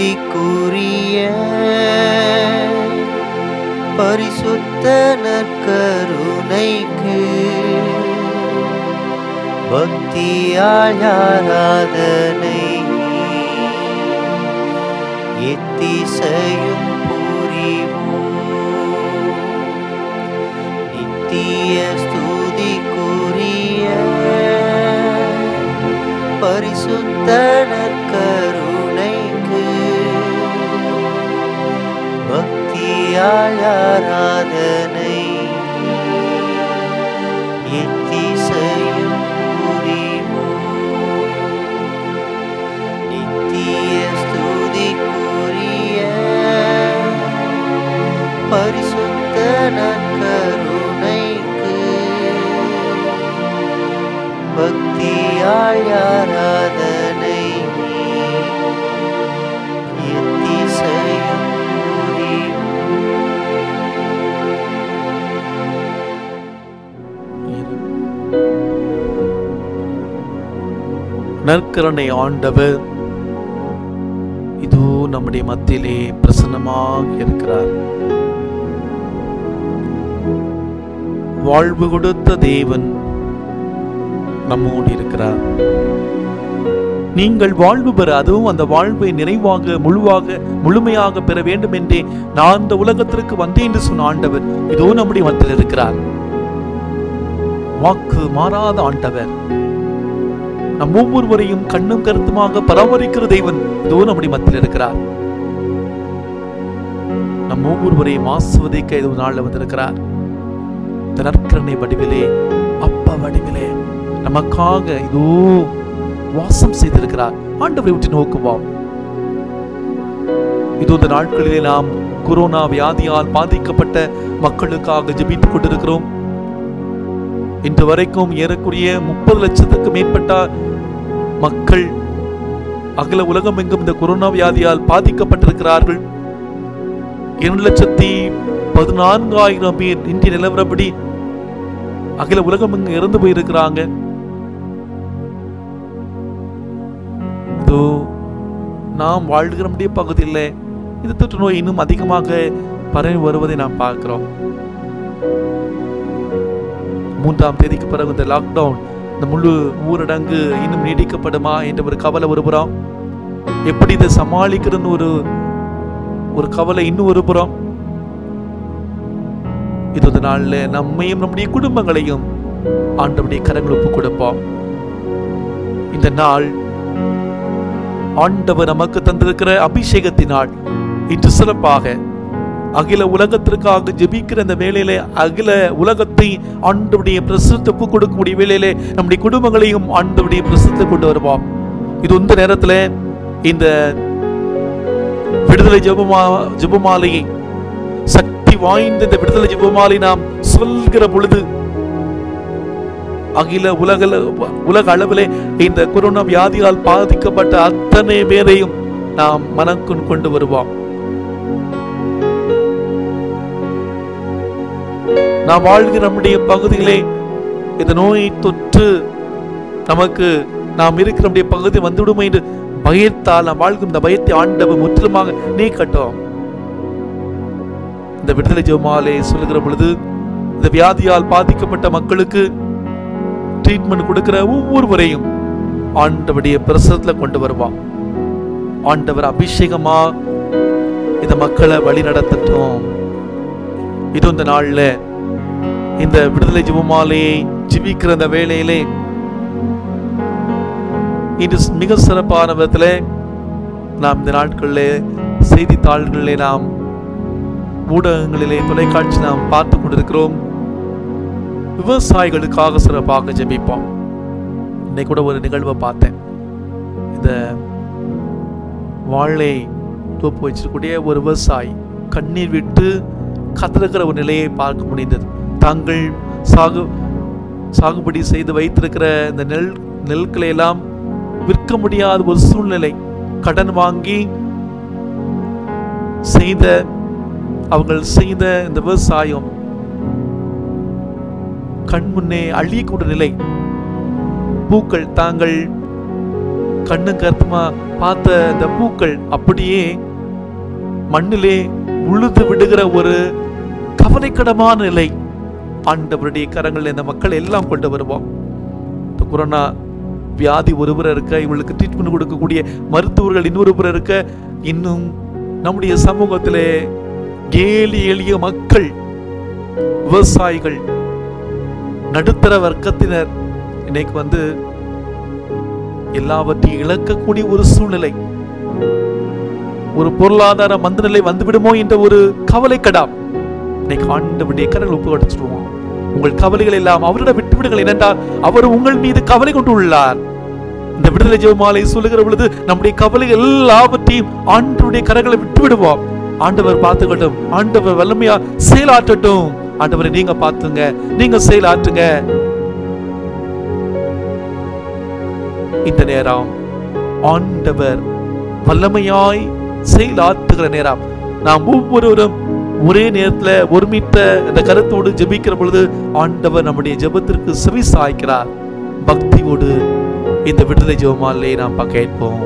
ஸ்துதிக்குரிய பரிசுத்த நற்கருணைக்கு பக்தியால் ஆராதனை எத்திசையும் புரிவோம் நித்திய ஸ்துதிக்குரிய பரிசுத்த நற்கருணைக்கு பக்தியால் ஆராதனை எத்திசையும் புரிவோம் நித்திய ஸ்துதிக்குரிய பரிசுத்த நற்கருணைக்கு பக்தியால் ஆராதனை எத்திசையும் புரிவோம் நற்கரணை ஆண்டவர் இதோ நம்முடைய மத்தியிலே பிரசன்னமாக இருக்கிறார் வாழ்வு கொடுத்த தேவன் நம்மோடு இருக்கிறார் நீங்கள் வாழ்வு பெற அதுவும் அந்த வாழ்வை நிறைவாக முழுவாக முழுமையாக பெற வேண்டும் என்றே நான் இந்த உலகத்திற்கு வந்தேன் என்று சொன்ன ஆண்டவர் இதோ நம்முடைய மத்தியில் இருக்கிறார் வாக்கு மாறாத ஆண்டவர் நம் ஒவ்வொருவரையும் கண்ணும் கருத்துமாக பராமரிக்கிற தெய்வன் இதோ நம்முடைய மத்தியில் இருக்கிறார் நம் ஒவ்வொருவரையும் ஆசுவதிக்க இது நாளில் வந்திருக்கிறார் இந்த நற்கரணை வடிவிலே அப்ப வடிவிலே நமக்காக இதோ வாசம் செய்திருக்கிறார் ஆண்டவரை விட்டு நோக்குவோம் இதோ இந்த நாட்களிலே நாம் கொரோனா வியாதியால் பாதிக்கப்பட்ட மக்களுக்காக ஜெபித்துக் கொண்டிருக்கிறோம் இன்று வரைக்கும் ஏறக்குறைய முப்பது லட்சத்துக்கு மேற்பட்ட மக்கள் அகில உலகம் எங்கும் இந்த கொரோனா வியாதியால் பாதிக்கப்பட்டிருக்கிறார்கள் இரண்டு லட்சத்தி பதினான்காயிரம் பேர் இன்றைய நிலவரப்படி அகில உலகம் எங்கு இறந்து போயிருக்கிறாங்க இதோ நாம் வாழ்கிற முடிய பகுதியில் இந்த தொற்று நோய் இன்னும் அதிகமாக பரவி வருவதை நாம் பார்க்கிறோம் மூன்றாம் தேதிக்கு பிறகு இந்த லாக்டவுன் இந்த முழு ஊரடங்கு இன்னும் நீடிக்கப்படுமா என்ற ஒரு கவலை ஒருபுறம் எப்படி இதை சமாளிக்கிறதுன்னு ஒரு ஒரு கவலை இன்னும் ஒரு புறம் இது ஒரு நாள்ல நம்மையும் நம்முடைய குடும்பங்களையும் ஆண்டவருடைய கரங்கள் ஒப்பு கொடுப்போம் இந்த நாள் ஆண்டவர் நமக்கு தந்திருக்கிற அபிஷேகத்தினால் இன்று சிறப்பாக அகில உலகத்திற்காக ஜெபிக்கிற இந்த வேளையிலே அகில உலகத்தை ஆண்டவுடைய பிரசுத்தப்பு கொடுக்கக்கூடிய வேளையிலே நம்முடைய குடும்பங்களையும் ஆண்டவுடைய பிரசுத்த கொண்டு வருவோம் இது இந்த நேரத்துல இந்த விடுதலை ஜெபமா ஜெபமாலையை சக்தி வாய்ந்த இந்த விடுதலை ஜெபமாலை நாம் சொல்கிற பொழுது அகில உலக உலக அளவிலே இந்த கொரோனா வியாதியால் பாதிக்கப்பட்ட அத்தனை பேரையும் நாம் மனக்குள் கொண்டு வருவோம் நாம் வாழ்கிற நம்முடைய பகுதியிலே இந்த நோய் தொற்று நமக்கு நாம் இருக்கிற நம்முடைய பகுதி வந்துவிடுமோ என்று பயத்தால் நாம் வாழ்க்கும் இந்த பயத்தை ஆண்டவர் முற்றிலுமாக நீக்கட்டும் இந்த விடுதலை ஜெபமாலே சொல்லுகிற பொழுது இந்த வியாதியால் பாதிக்கப்பட்ட மக்களுக்கு ட்ரீட்மெண்ட் கொடுக்கிற ஒவ்வொருவரையும் ஆண்டவருடைய பிரசத்துல கொண்டு வருவான் ஆண்டவர் அபிஷேகமா இந்த மக்களை வழி நடத்தட்டும் இது இந்த நாள்ல இந்த விடுதலை ஜெபமாலையை ஜிபிக்கிற அந்த வேளையிலே இது மிக சிறப்பான விதத்துல நாம் இந்த நாட்களிலே செய்தித்தாள்களிலே நாம் ஊடகங்களிலே தொலைக்காட்சி நாம் பார்த்து கொண்டிருக்கிறோம் விவசாயிகளுக்காக சிறப்பாக ஜெபிப்போம் இன்னைக்கு கூட ஒரு நிகழ்வை பார்த்தேன் இந்த வாழை தோப்பு வச்சிருக்கக்கூடிய ஒரு விவசாயி கண்ணீர் விட்டு கதறுகிற ஒரு நிலையை பார்க்க முடிந்தது தாங்கள் சாகு சாகுபடி செய்து வைத்திருக்கிற இந்த நெல் நெல்களை எல்லாம் விற்க முடியாத ஒரு சூழ்நிலை கடன் வாங்கி செய்த அவர்கள் செய்த இந்த விவசாயம் கண் முன்னே அழியக்கூடிய நிலை பூக்கள் தாங்கள் கண்ணும் கருத்துமா பார்த்த இந்த பூக்கள் அப்படியே மண்ணிலே உழுது விடுகிற ஒரு கவலைக்கிடமான நிலை ஆண்டவருடைய கரங்களில் இந்த மக்கள் எல்லாம் கொண்டு வருவோம் இந்த கொரோனா வியாதி ஒருவர் இருக்க இவளுக்கு ட்ரீட்மெண்ட் கொடுக்கக்கூடிய மருத்துவர்கள் இன்னொருவர் இருக்க இன்னும் நம்முடைய சமூகத்திலே ஏழி எளிய மக்கள் விவசாயிகள் நடுத்தர வர்க்கத்தினர் இன்னைக்கு வந்து எல்லாவற்றையும் இழக்கக்கூடிய ஒரு சூழ்நிலை ஒரு பொருளாதார மந்தநிலை வந்துவிடுமோ என்ற ஒரு கவலை கடாம் இன்னைக்கு ஆண்டவருடைய கரங்கள் ஒப்பு கொடுத்துருவோம் உங்கள் கவலைகள் எல்லாம் அவரிடம் விட்டு விடுங்கள் ஏனென்றால் அவர் உங்கள் மீது கவலை கொண்டு உள்ளார் இந்த விடுதலை ஜெபமாலை சொல்லுகிற பொழுது நம்முடைய கவலைகள் எல்லாவற்றையும் ஆண்டவருடைய கரங்களை விட்டு விடுவோம் ஆண்டவர் பார்த்துக்கட்டும் ஆண்டவர் வல்லமையா செயலாற்றட்டும் ஆண்டவரை நீங்க பார்த்துங்க நீங்க செயலாற்றுங்க இந்த நேரம் ஆண்டவர் வல்லமையாய் செயலாற்றுகிற நேரம் நாம் ஒவ்வொருவரும் ஒரே நேரத்துல ஒருமித்த இந்த கருத்தோடு ஜெபிக்கிற பொழுது ஆண்டவர் நம்முடைய ஜெபத்திற்கு செவி சாய்க்கிறார் பக்தியோடு இந்த விடுதலை ஜெபமாலே நாம் பங்கேற்போம்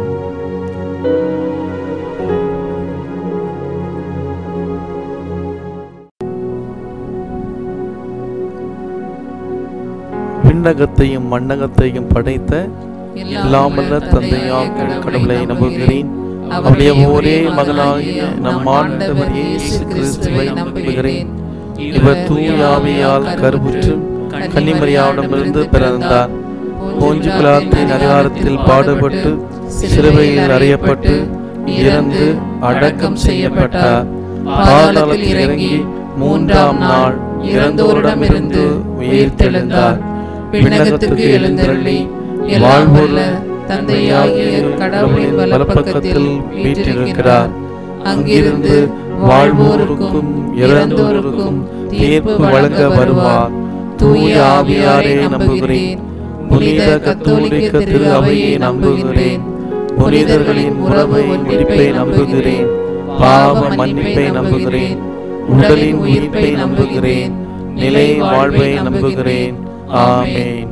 விண்ணகத்தையும் மண்ணகத்தையும் படைத்த இல்லாமல்ல தந்தையாக கடவுளை நம்புகிறேன் அவருடைய ஒரே மகனாகிய நம் ஆண்டவர் இயேசு கிறிஸ்துவை நம்புகிறேன் இவர் தூயாவியால் கருவுற்று கன்னிமரியாவிடமிருந்து பிறந்தார் போஞ்சு பிலாத்தின் அதிகாரத்தில் பாடுபட்டு சிலுவையில் அறையப்பட்டு இறந்து அடக்கம் செய்யப்பட்டார் பாதாளத்தில் இறங்கி மூன்றாம் நாள் இறந்தோரிடமிருந்து உயிர் தெழுந்தார் விண்ணகத்துக்கு எழுந்தருளி வாழ்வுள்ள தந்தையாகிய கடவுளின் வலப்பக்கத்தில் வீற்றிருக்கிறார் அங்கிருந்து வாழ்வோருக்கும் இறந்தோருக்கும் தீர்ப்பு வழங்க வருவார் தூய ஆவியாரே நம்புகிறேன் புனித கத்தோலிக்க திரு அவையை நம்புகிறேன் புனிதர்களின் உறவு ஒன்றிப்பை நம்புகிறேன் பாவ மன்னிப்பை நம்புகிறேன் உடலின் உயிர்ப்பை நம்புகிறேன் நிலை வாழ்வை நம்புகிறேன் ஆமென்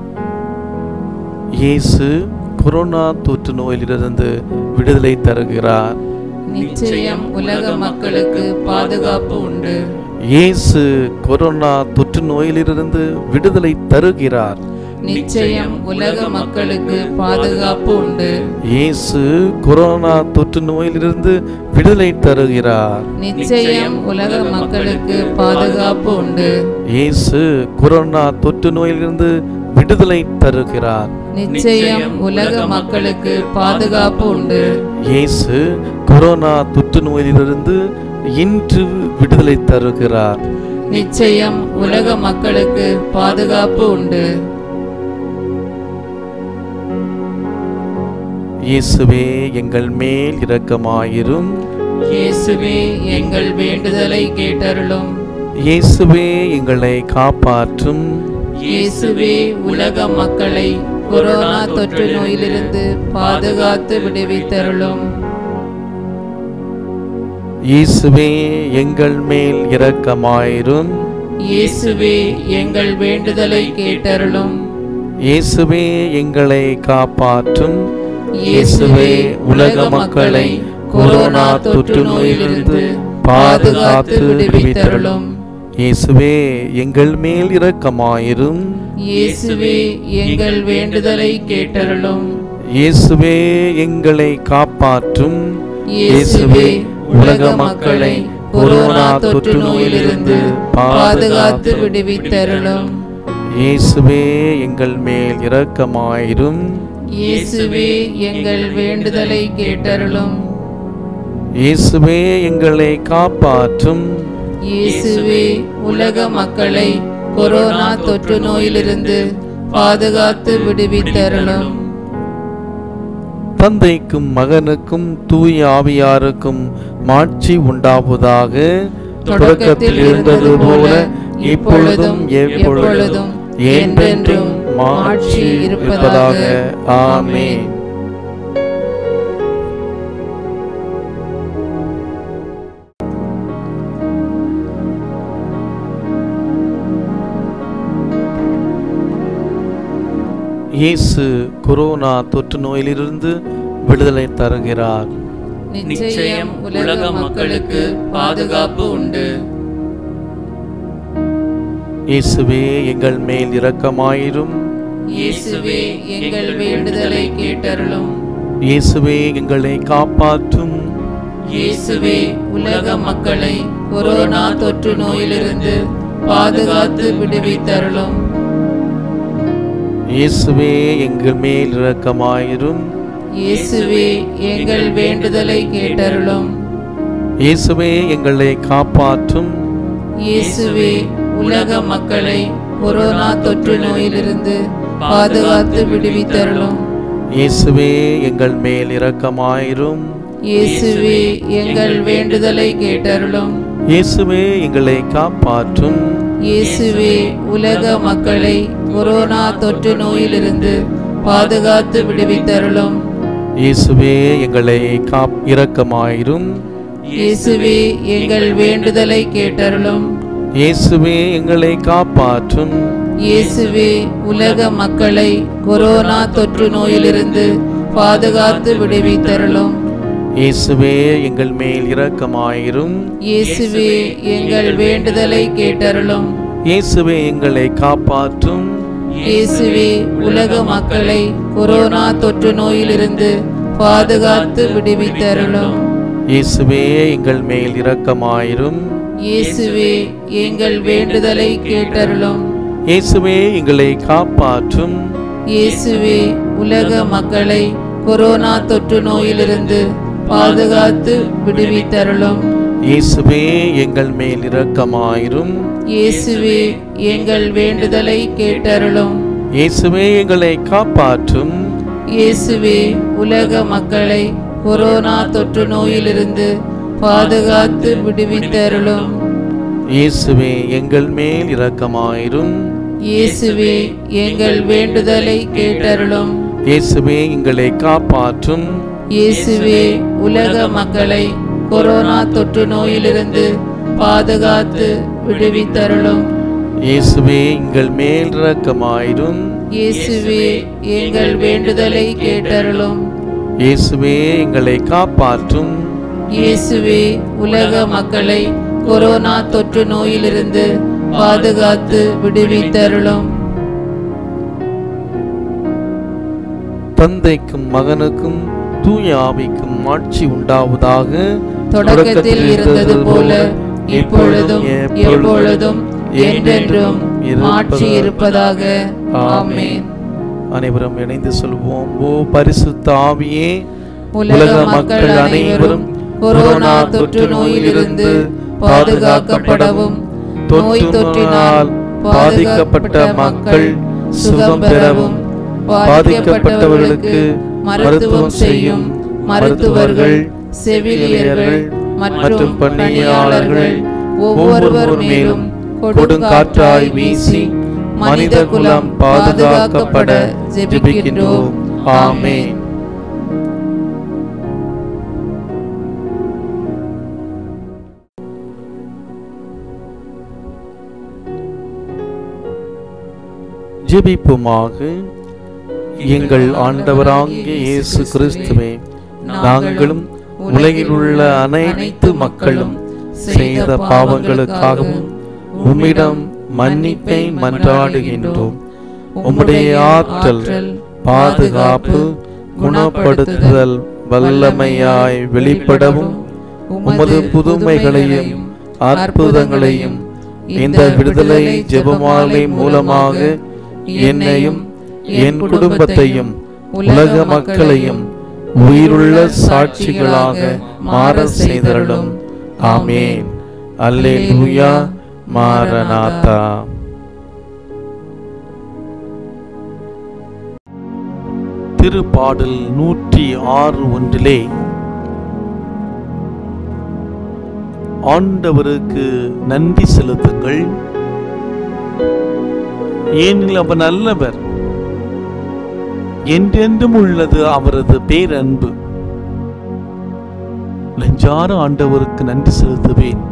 இயேசு கொரோனா தொற்று நோயிலிருந்து விடுதலை தருகிறார் நிச்சயம் உலக மக்களுக்கு பாதுகாப்பு உண்டு இயேசு கொரோனா தொற்று நோயிலிருந்து விடுதலை தருகிறார் நிச்சயம் உலக மக்களுக்கு பாதுகாப்பு உண்டு இயேசு கொரோனா தொற்று நோயிலிருந்து விடுதலை தருகிறார் நிச்சயம் உலக மக்களுக்கு பாதுகாப்பு உண்டு இயேசு கொரோனா தொற்று நோயிலிருந்து விடுதலை தருகிறார் நிச்சயம் உலக மக்களுக்கு பாதுகாப்பு உண்டு இயேசு கொரோனா தொற்று நோயிலிருந்து இன்று விடுதலை தருகிறார் நிச்சயம் உலக மக்களுக்கு பாதுகாப்பு உண்டு இயேசுவே எங்கள் மேல் இரக்கமாயிரும் இயேசுவே எங்கள் வேண்டுதலை கேட்டருளும் இயேசுவே எங்களை காப்பாற்றும் இயேசுவே உலக மக்களை கொரோனா தொற்று நோயிலிருந்து பாதுகாத்து விடுவித்தருளும் இயேசுவே எங்கள் மேல் இரக்கமாயிரும் இயேசுவே எங்கள் வேண்டுதலை கேட்டருளும் இயேசுவே எங்களை காப்பாற்றும் இயேசுவே உலக மக்களை கொரோனா தொற்று நோயிலிருந்து பாதுகாத்து விடுவித்தருளும் இயேசுவே எங்கள் மேல் இரக்கமாயிரும் இயேசுவே எங்கள் வேண்டுதலை கேட்டருளும் இயேசுவே எங்களை காப்பாற்றும் இயேசுவே உலக மக்களை கொரோனா தொற்று நோயிலிருந்து பாதுகாத்து விடுவித்தருளும் இயேசுவே எங்கள் மேல் இரக்கமாயிரும் இயேசுவே எங்கள் வேண்டுதலை கேட்டருளும் இயேசுவே எங்களை காப்பாற்றும் இயேசுவே உலக மக்களை கொரோனா தொற்று நோயிலிருந்து பாதுகாத்து விடுவித்தருளும் தந்தைக்கும் மகனுக்கும் தூய ஆவியாருக்கும் மாட்சி உண்டாவதாக தொடக்கத்தில் இருந்தது போல இப்பொழுதும் எப்பொழுதும் என்றென்றும் மாட்சி இருப்பதாக ஆமென் இயேசு கொரோனா தொற்று நோயிலிருந்து விடுதலை தருகிறார் நிச்சயம் உலக மக்களுக்கு பாதுகாப்பு உண்டு இயேசுவே எங்கள் மேல் இரக்கமாயிரும் இயேசுவே எங்கள் வேண்டுதலை கேட்டருளும் இயேசுவே எங்களை காப்பாற்றும் இயேசுவே உலக மக்களை கொரோனா தொற்று நோயிலிருந்து பாதுகாத்து விடுவித்தருளும் இயேசுவே எங்கள் மேல் இரக்கமாயிரும் இயேசுவே எங்கள் வேண்டுதலை கேட்டருளும் இயேசுவே எங்களை காப்பாற்றும் இயேசுவே உலக மக்களை கொரோனா தொற்று நோயிலிருந்து பாதுகாத்து விடுவித்தருளும் இயேசுவே எங்கள் மேல் இரக்கமாயிரும் இயேசுவே எங்கள் வேண்டுதலை கேட்டருளும் இயேசுவே எங்களை காப்பாற்றும் இயேசுவே உலக மக்களை கொரோனா தொற்று நோயிலிருந்து பாதுகாத்து விடுவித்தருளும் இயேசுவே எங்களை காப் இரக்கமாயிரும் இயேசுவே எங்கள் வேண்டுதலை கேட்டருளும் இயேசுவே எங்களை காப்பாற்றும் இயேசுவே உலக மக்களை கொரோனா தொற்று நோயிலிருந்து பாதுகாத்து விடுவித்தருளும் இயேசுவே எங்கள் மேல் இரக்கமாயிரும் இயேசுவே எங்கள் வேண்டுதலை கேட்டருளும் இயேசுவே எங்களை காப்பாற்றும் இயேசுவே உலக மக்களை கொரோனா தொற்று நோயிலிருந்து பாதுகாத்து விடுவித்தருளும் இயேசுவே எங்கள் மேல் இரக்கமாயிரும் இயேசுவே எங்கள் வேண்டுதலை கேட்டருளும் இயேசுவே எங்களை காப்பாற்றும் இயேசுவே உலக மக்களை கொரோனா தொற்று நோயிலிருந்து பாதுகாத்து விடுவித்தருளும் இயேசுவே எங்கள் மேல் இரக்கமாயிரும் இயேசுவே எங்கள் வேண்டுதலை கேட்டருளும் இயேசுவே எங்களை காப்பாற்றும் இயேசுவே உலக மக்களை கொரோனா தொற்று நோயிலிருந்து பாதுகாத்து விடுவித்தருளும் இயேசுவே எங்கள் மேல் இரக்கமாயிரும் இயேசுவே எங்கள் வேண்டுதலை கேட்டருளும் இயேசுவே எங்களை காப்பாற்றும் இயேசுவே உலக மக்களை கொரோனா தொற்று நோயிலிருந்து பாதுகாத்து விடுவித்தருளும் இயேசுவே எங்கள் மேல் இரக்கமாயிரும் இயேசுவே எங்கள் வேண்டுதலை கேட்டருளும் இயேசுவே எங்களை காப்பாற்றும் இயேசுவே உலக மக்களை கொரோனா தொற்று நோயிலிருந்து பாதுகாத்து விடுவித்தருளும் தந்தைக்கும் மகனுக்கும் தூய ஆவிக்கும் ஆட்சி உண்டாவதாக தொடக்கத்தில் இருந்தது போல இப்பொழுதும் எப்பொழுதும் என்றென்றும் மாற்றி இருப்பதாக ஆமென் அனைவரும் இணைந்து சொல்வோம் ஓ பரிசுத்த ஆவியே உலக மக்கள் அனைவரும் கொரோனா தொற்று நோயிலிருந்து பாதுகாக்கப்படவும் நோய் தொற்றினால் பாதிக்கப்பட்ட மக்கள் சுகம் பெறவும் பாதிக்கப்பட்டவர்களுக்கு மருத்துவம் செய்யும் மருத்துவர்கள் செவிலியர்கள் மற்றும் பணியாளர்கள் ஒவ்வொருவர் மேலும் கொடுங்காற்றாய் வீசி மனித குலம் பாதுகாக்கப்பட ஜெபிக்கின்றோம் ஆமென் ஜெபிப்புமாக எங்கள் ஆண்டவராகிய இயேசு கிறிஸ்துவே நாங்களும் உலகில் உள்ள அனைத்து மக்களும் செய்த பாவங்களுக்காகவும் உம்மிடம் மன்னிப்பை மன்றாடுகின்றோம் உம்முடைய ஆற்றல் பாதுகாப்பு குணப்படுத்துதல் வல்லமையாய் வெளிப்படவும் உமது புதுமைகளையும் அற்புதங்களையும் இந்த விடுதலை ஜெபமாலை மூலமாக என்னையும் என் குடும்பத்தையும் உலக மக்களையும் உயிருள்ள சாட்சிகளாக மாற செய்தருளும் ஆமேன் அல்லேலூயா மாரநாதா திருப்பாடல் நூற்றி ஆறு ஒன்றிலே ஆண்டவருக்கு நன்றி செலுத்துங்கள் ஏனில் அவர் நல்லவர் என்றென்றும் உள்ளது அவரது பேரன்பு நெஞ்சார ஆண்டவருக்கு நன்றி செலுத்துவேன்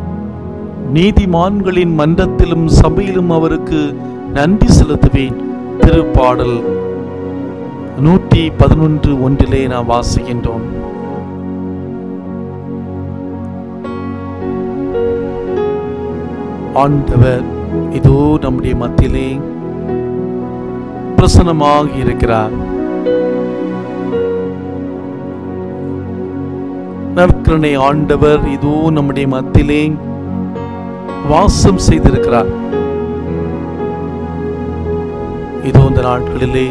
நீதிமான்களின் மன்றத்திலும் சபையிலும் அவருக்கு நன்றி செலுத்துவேன் திருப்பாடல் நூற்றி பதினொன்று ஒன்றிலே நாம் வாசிக்கின்றோம் ஆண்டவர் இதோ நம்முடைய மத்தியிலே பிரசன்னமாக இருக்கிறார் நற்கருணை ஆண்டவர் இதோ நம்முடைய மத்தியிலே வாசம் செய்திருக்கிறார் இதோ இந்த நாட்களிலே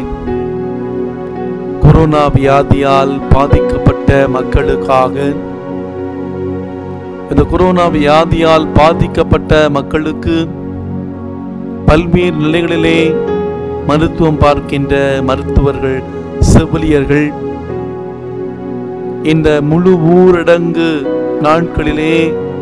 கொரோனா வியாதியால் பாதிக்கப்பட்ட மக்களுக்காக இந்த கொரோனா வியாதியால் பாதிக்கப்பட்ட மக்களுக்கு பல்வேறு நிலைகளிலே மருத்துவம் பார்க்கின்ற மருத்துவர்கள் செவிலியர்கள் இந்த முழு ஊரடங்கு நாட்களிலே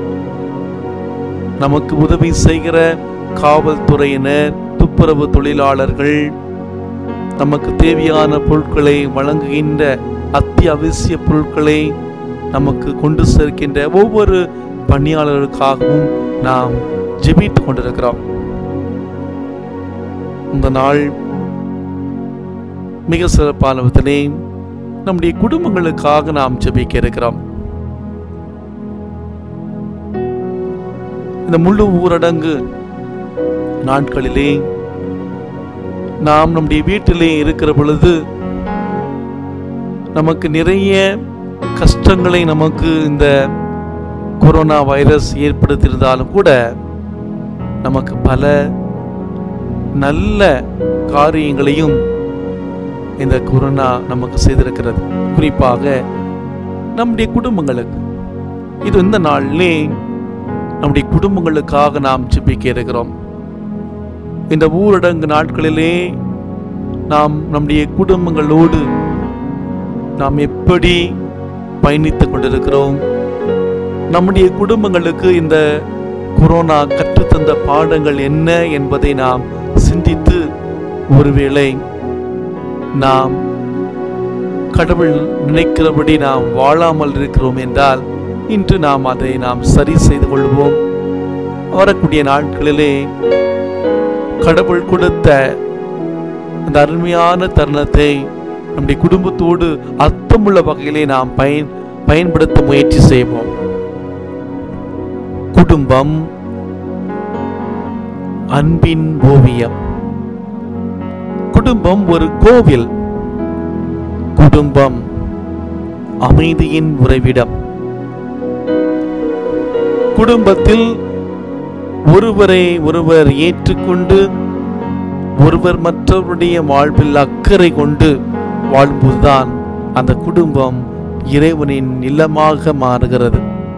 நமக்கு உதவி செய்கிற காவல்துறையினர் துப்புரவு தொழிலாளர்கள் நமக்கு தேவையான பொருட்களை வழங்குகின்ற அத்தியாவசிய பொருட்களை நமக்கு கொண்டு சேர்க்கின்ற ஒவ்வொரு பணியாளர்களுக்காகவும் நாம் ஜெபித்துக் கொண்டிருக்கிறோம் இந்த நாள் மிக சிறப்பான விதத்திலே நம்முடைய குடும்பங்களுக்காக நாம் ஜெபிக்க இருக்கிறோம் இந்த முழு ஊரடங்கு நாட்களிலே நாம் நம்முடைய வீட்டிலே இருக்கிற பொழுது நமக்கு நிறைய கஷ்டங்களை நமக்கு இந்த கொரோனா வைரஸ் ஏற்படுத்தியிருந்தாலும் கூட நமக்கு பல நல்ல காரியங்களையும் இந்த கொரோனா நமக்கு செய்திருக்கிறது குறிப்பாக நம்முடைய குடும்பங்களுக்கு இது இந்த நாளிலே நம்முடைய குடும்பங்களுக்காக நாம் ஜெபிக்க இருக்கிறோம் இந்த ஊரடங்கு நாட்களிலே நாம் நம்முடைய குடும்பங்களோடு நாம் எப்படி பயணித்துக் கொண்டிருக்கிறோம் நம்முடைய குடும்பங்களுக்கு இந்த கொரோனா கற்றுத்தந்த பாடங்கள் என்ன என்பதை நாம் சிந்தித்து ஒருவேளை நாம் கடவுள் நினைக்கிறபடி நாம் வாழாமல் இருக்கிறோம் என்றால் இன்று நாம் அதை நாம் சரி செய்து கொள்வோம் வரக்கூடிய நாட்களிலே கடவுள் கொடுத்த அந்த அருமையான தருணத்தை நம்முடைய குடும்பத்தோடு அர்த்தமுள்ள வகையிலே நாம் பயன் பயன்படுத்த முயற்சி செய்வோம் குடும்பம் அன்பின் ஓவியம் குடும்பம் ஒரு கோவில் குடும்பம் அமைதியின் உறைவிடம் குடும்பத்தில் ஒருவரை ஒருவர் ஏற்றுக்கொண்டு ஒருவர் மற்றவருடைய வாழ்வில் அக்கறை கொண்டு வாழ்வதுதான் அந்த குடும்பம் இறைவனின் இல்லமாக மாறுகிறது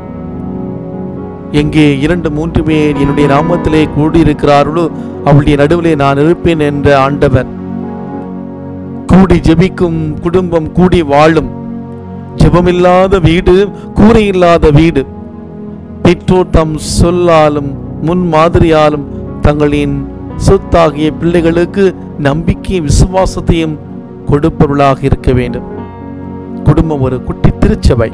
எங்கே இரண்டு மூன்று பேர் என்னுடைய நாமத்திலே கூடியிருக்கிறார்களோ அவளுடைய நடுவிலே நான் இருப்பேன் என்ற ஆண்டவர் கூடி ஜெபிக்கும் குடும்பம் கூடி வாழும் ஜெபமில்லாத வீடு கூரையில்லாத வீடு பெற்றோர் தம் சொல்லாலும் முன் மாதிரியாலும் தங்களின் சொத்தாகிய பிள்ளைகளுக்கு நம்பிக்கை விசுவாசத்தையும் கொடுப்பவர்களாக இருக்க வேண்டும் குடும்பம் ஒரு குட்டி திருச்சபை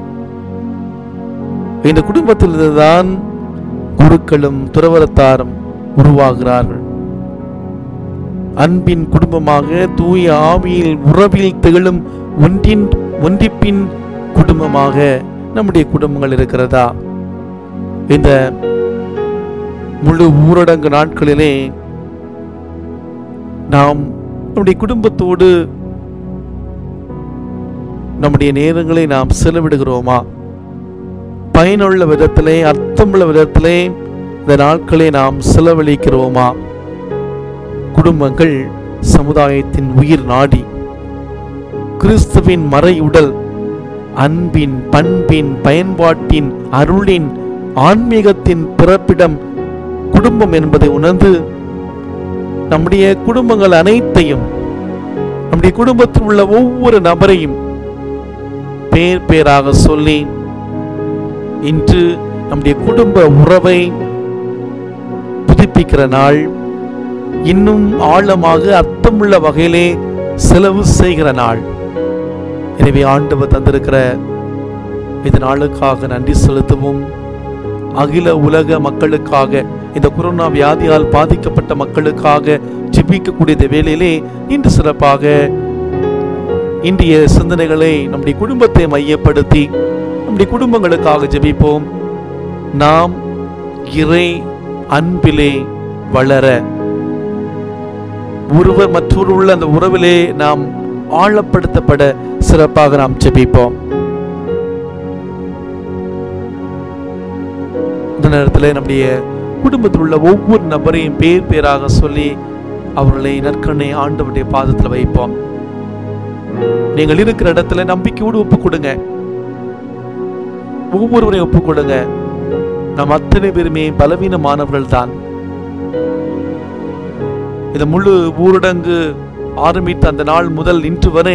இந்த குடும்பத்திலிருந்துதான் குருக்களும் துறவரத்தாரும் உருவாகிறார்கள் அன்பின் குடும்பமாக தூய ஆவியில் உறவில் திகழும் ஒன்றின் ஒன்றிப்பின் குடும்பமாக நம்முடைய குடும்பங்கள் இருக்கிறதா இந்த முழு ஊரடங்கு நாட்களிலே நாம் நம்முடைய குடும்பத்தோடு நம்முடைய நேரங்களை நாம் செலவிடுகிறோமா பயனுள்ள விதத்திலே அர்த்தமுள்ள விதத்திலே இந்த நாட்களை நாம் செலவழிக்கிறோமா குடும்பங்கள் சமுதாயத்தின் உயிர் நாடி கிறிஸ்துவின் மறை உடல் அன்பின் பண்பின் பயன்பாட்டின் அருளின் ஆன்மீகத்தின் பிறப்பிடம் குடும்பம் என்பதை உணர்ந்து நம்முடைய குடும்பங்கள் அனைத்தையும் நம்முடைய குடும்பத்தில் உள்ள ஒவ்வொரு நபரையும் பேர் பேராக சொல்லி இன்று நம்முடைய குடும்ப உறவை புதுப்பிக்கிற நாள் இன்னும் ஆழமாக அர்த்தமுள்ள வகையிலே செலவு செய்கிற நாள் எனவே ஆண்டவர் தந்திருக்கிற இந்த நாளுக்காக நன்றி செலுத்துவோம் அகில உலக மக்களுக்காக இந்த கொரோனா வியாதியால் பாதிக்கப்பட்ட மக்களுக்காக ஜெபிக்கக்கூடிய இந்த வேளையிலே இன்று சிறப்பாக இன்றைய சிந்தனைகளை நம்முடைய குடும்பத்தை மையப்படுத்தி நம்முடைய குடும்பங்களுக்காக ஜெபிப்போம் நாம் இறை அன்பிலே வளர ஒருவர் மற்றொரு உள்ள அந்த உறவிலே நாம் ஆழப்படுத்தப்பட சிறப்பாக நாம் ஜெபிப்போம் இந்த நேரத்தில் நம்முடைய குடும்பத்தில் உள்ள ஒவ்வொரு நபரையும் பேர் பேராக சொல்லி அவர்களை நற்கண்ணை ஆண்டவருடைய பாதத்தில் வைப்போம் நீங்கள் இருக்கிற இடத்துல நம்பிக்கையோடு ஒப்பு கொடுங்க ஒவ்வொருவரையும் ஒப்பு கொடுங்க நாம் அத்தனை பேருமே பலவீனமானவர்கள் தான் இந்த முழு ஊரடங்கு ஆரம்பித்த அந்த நாள் முதல் இன்று வரை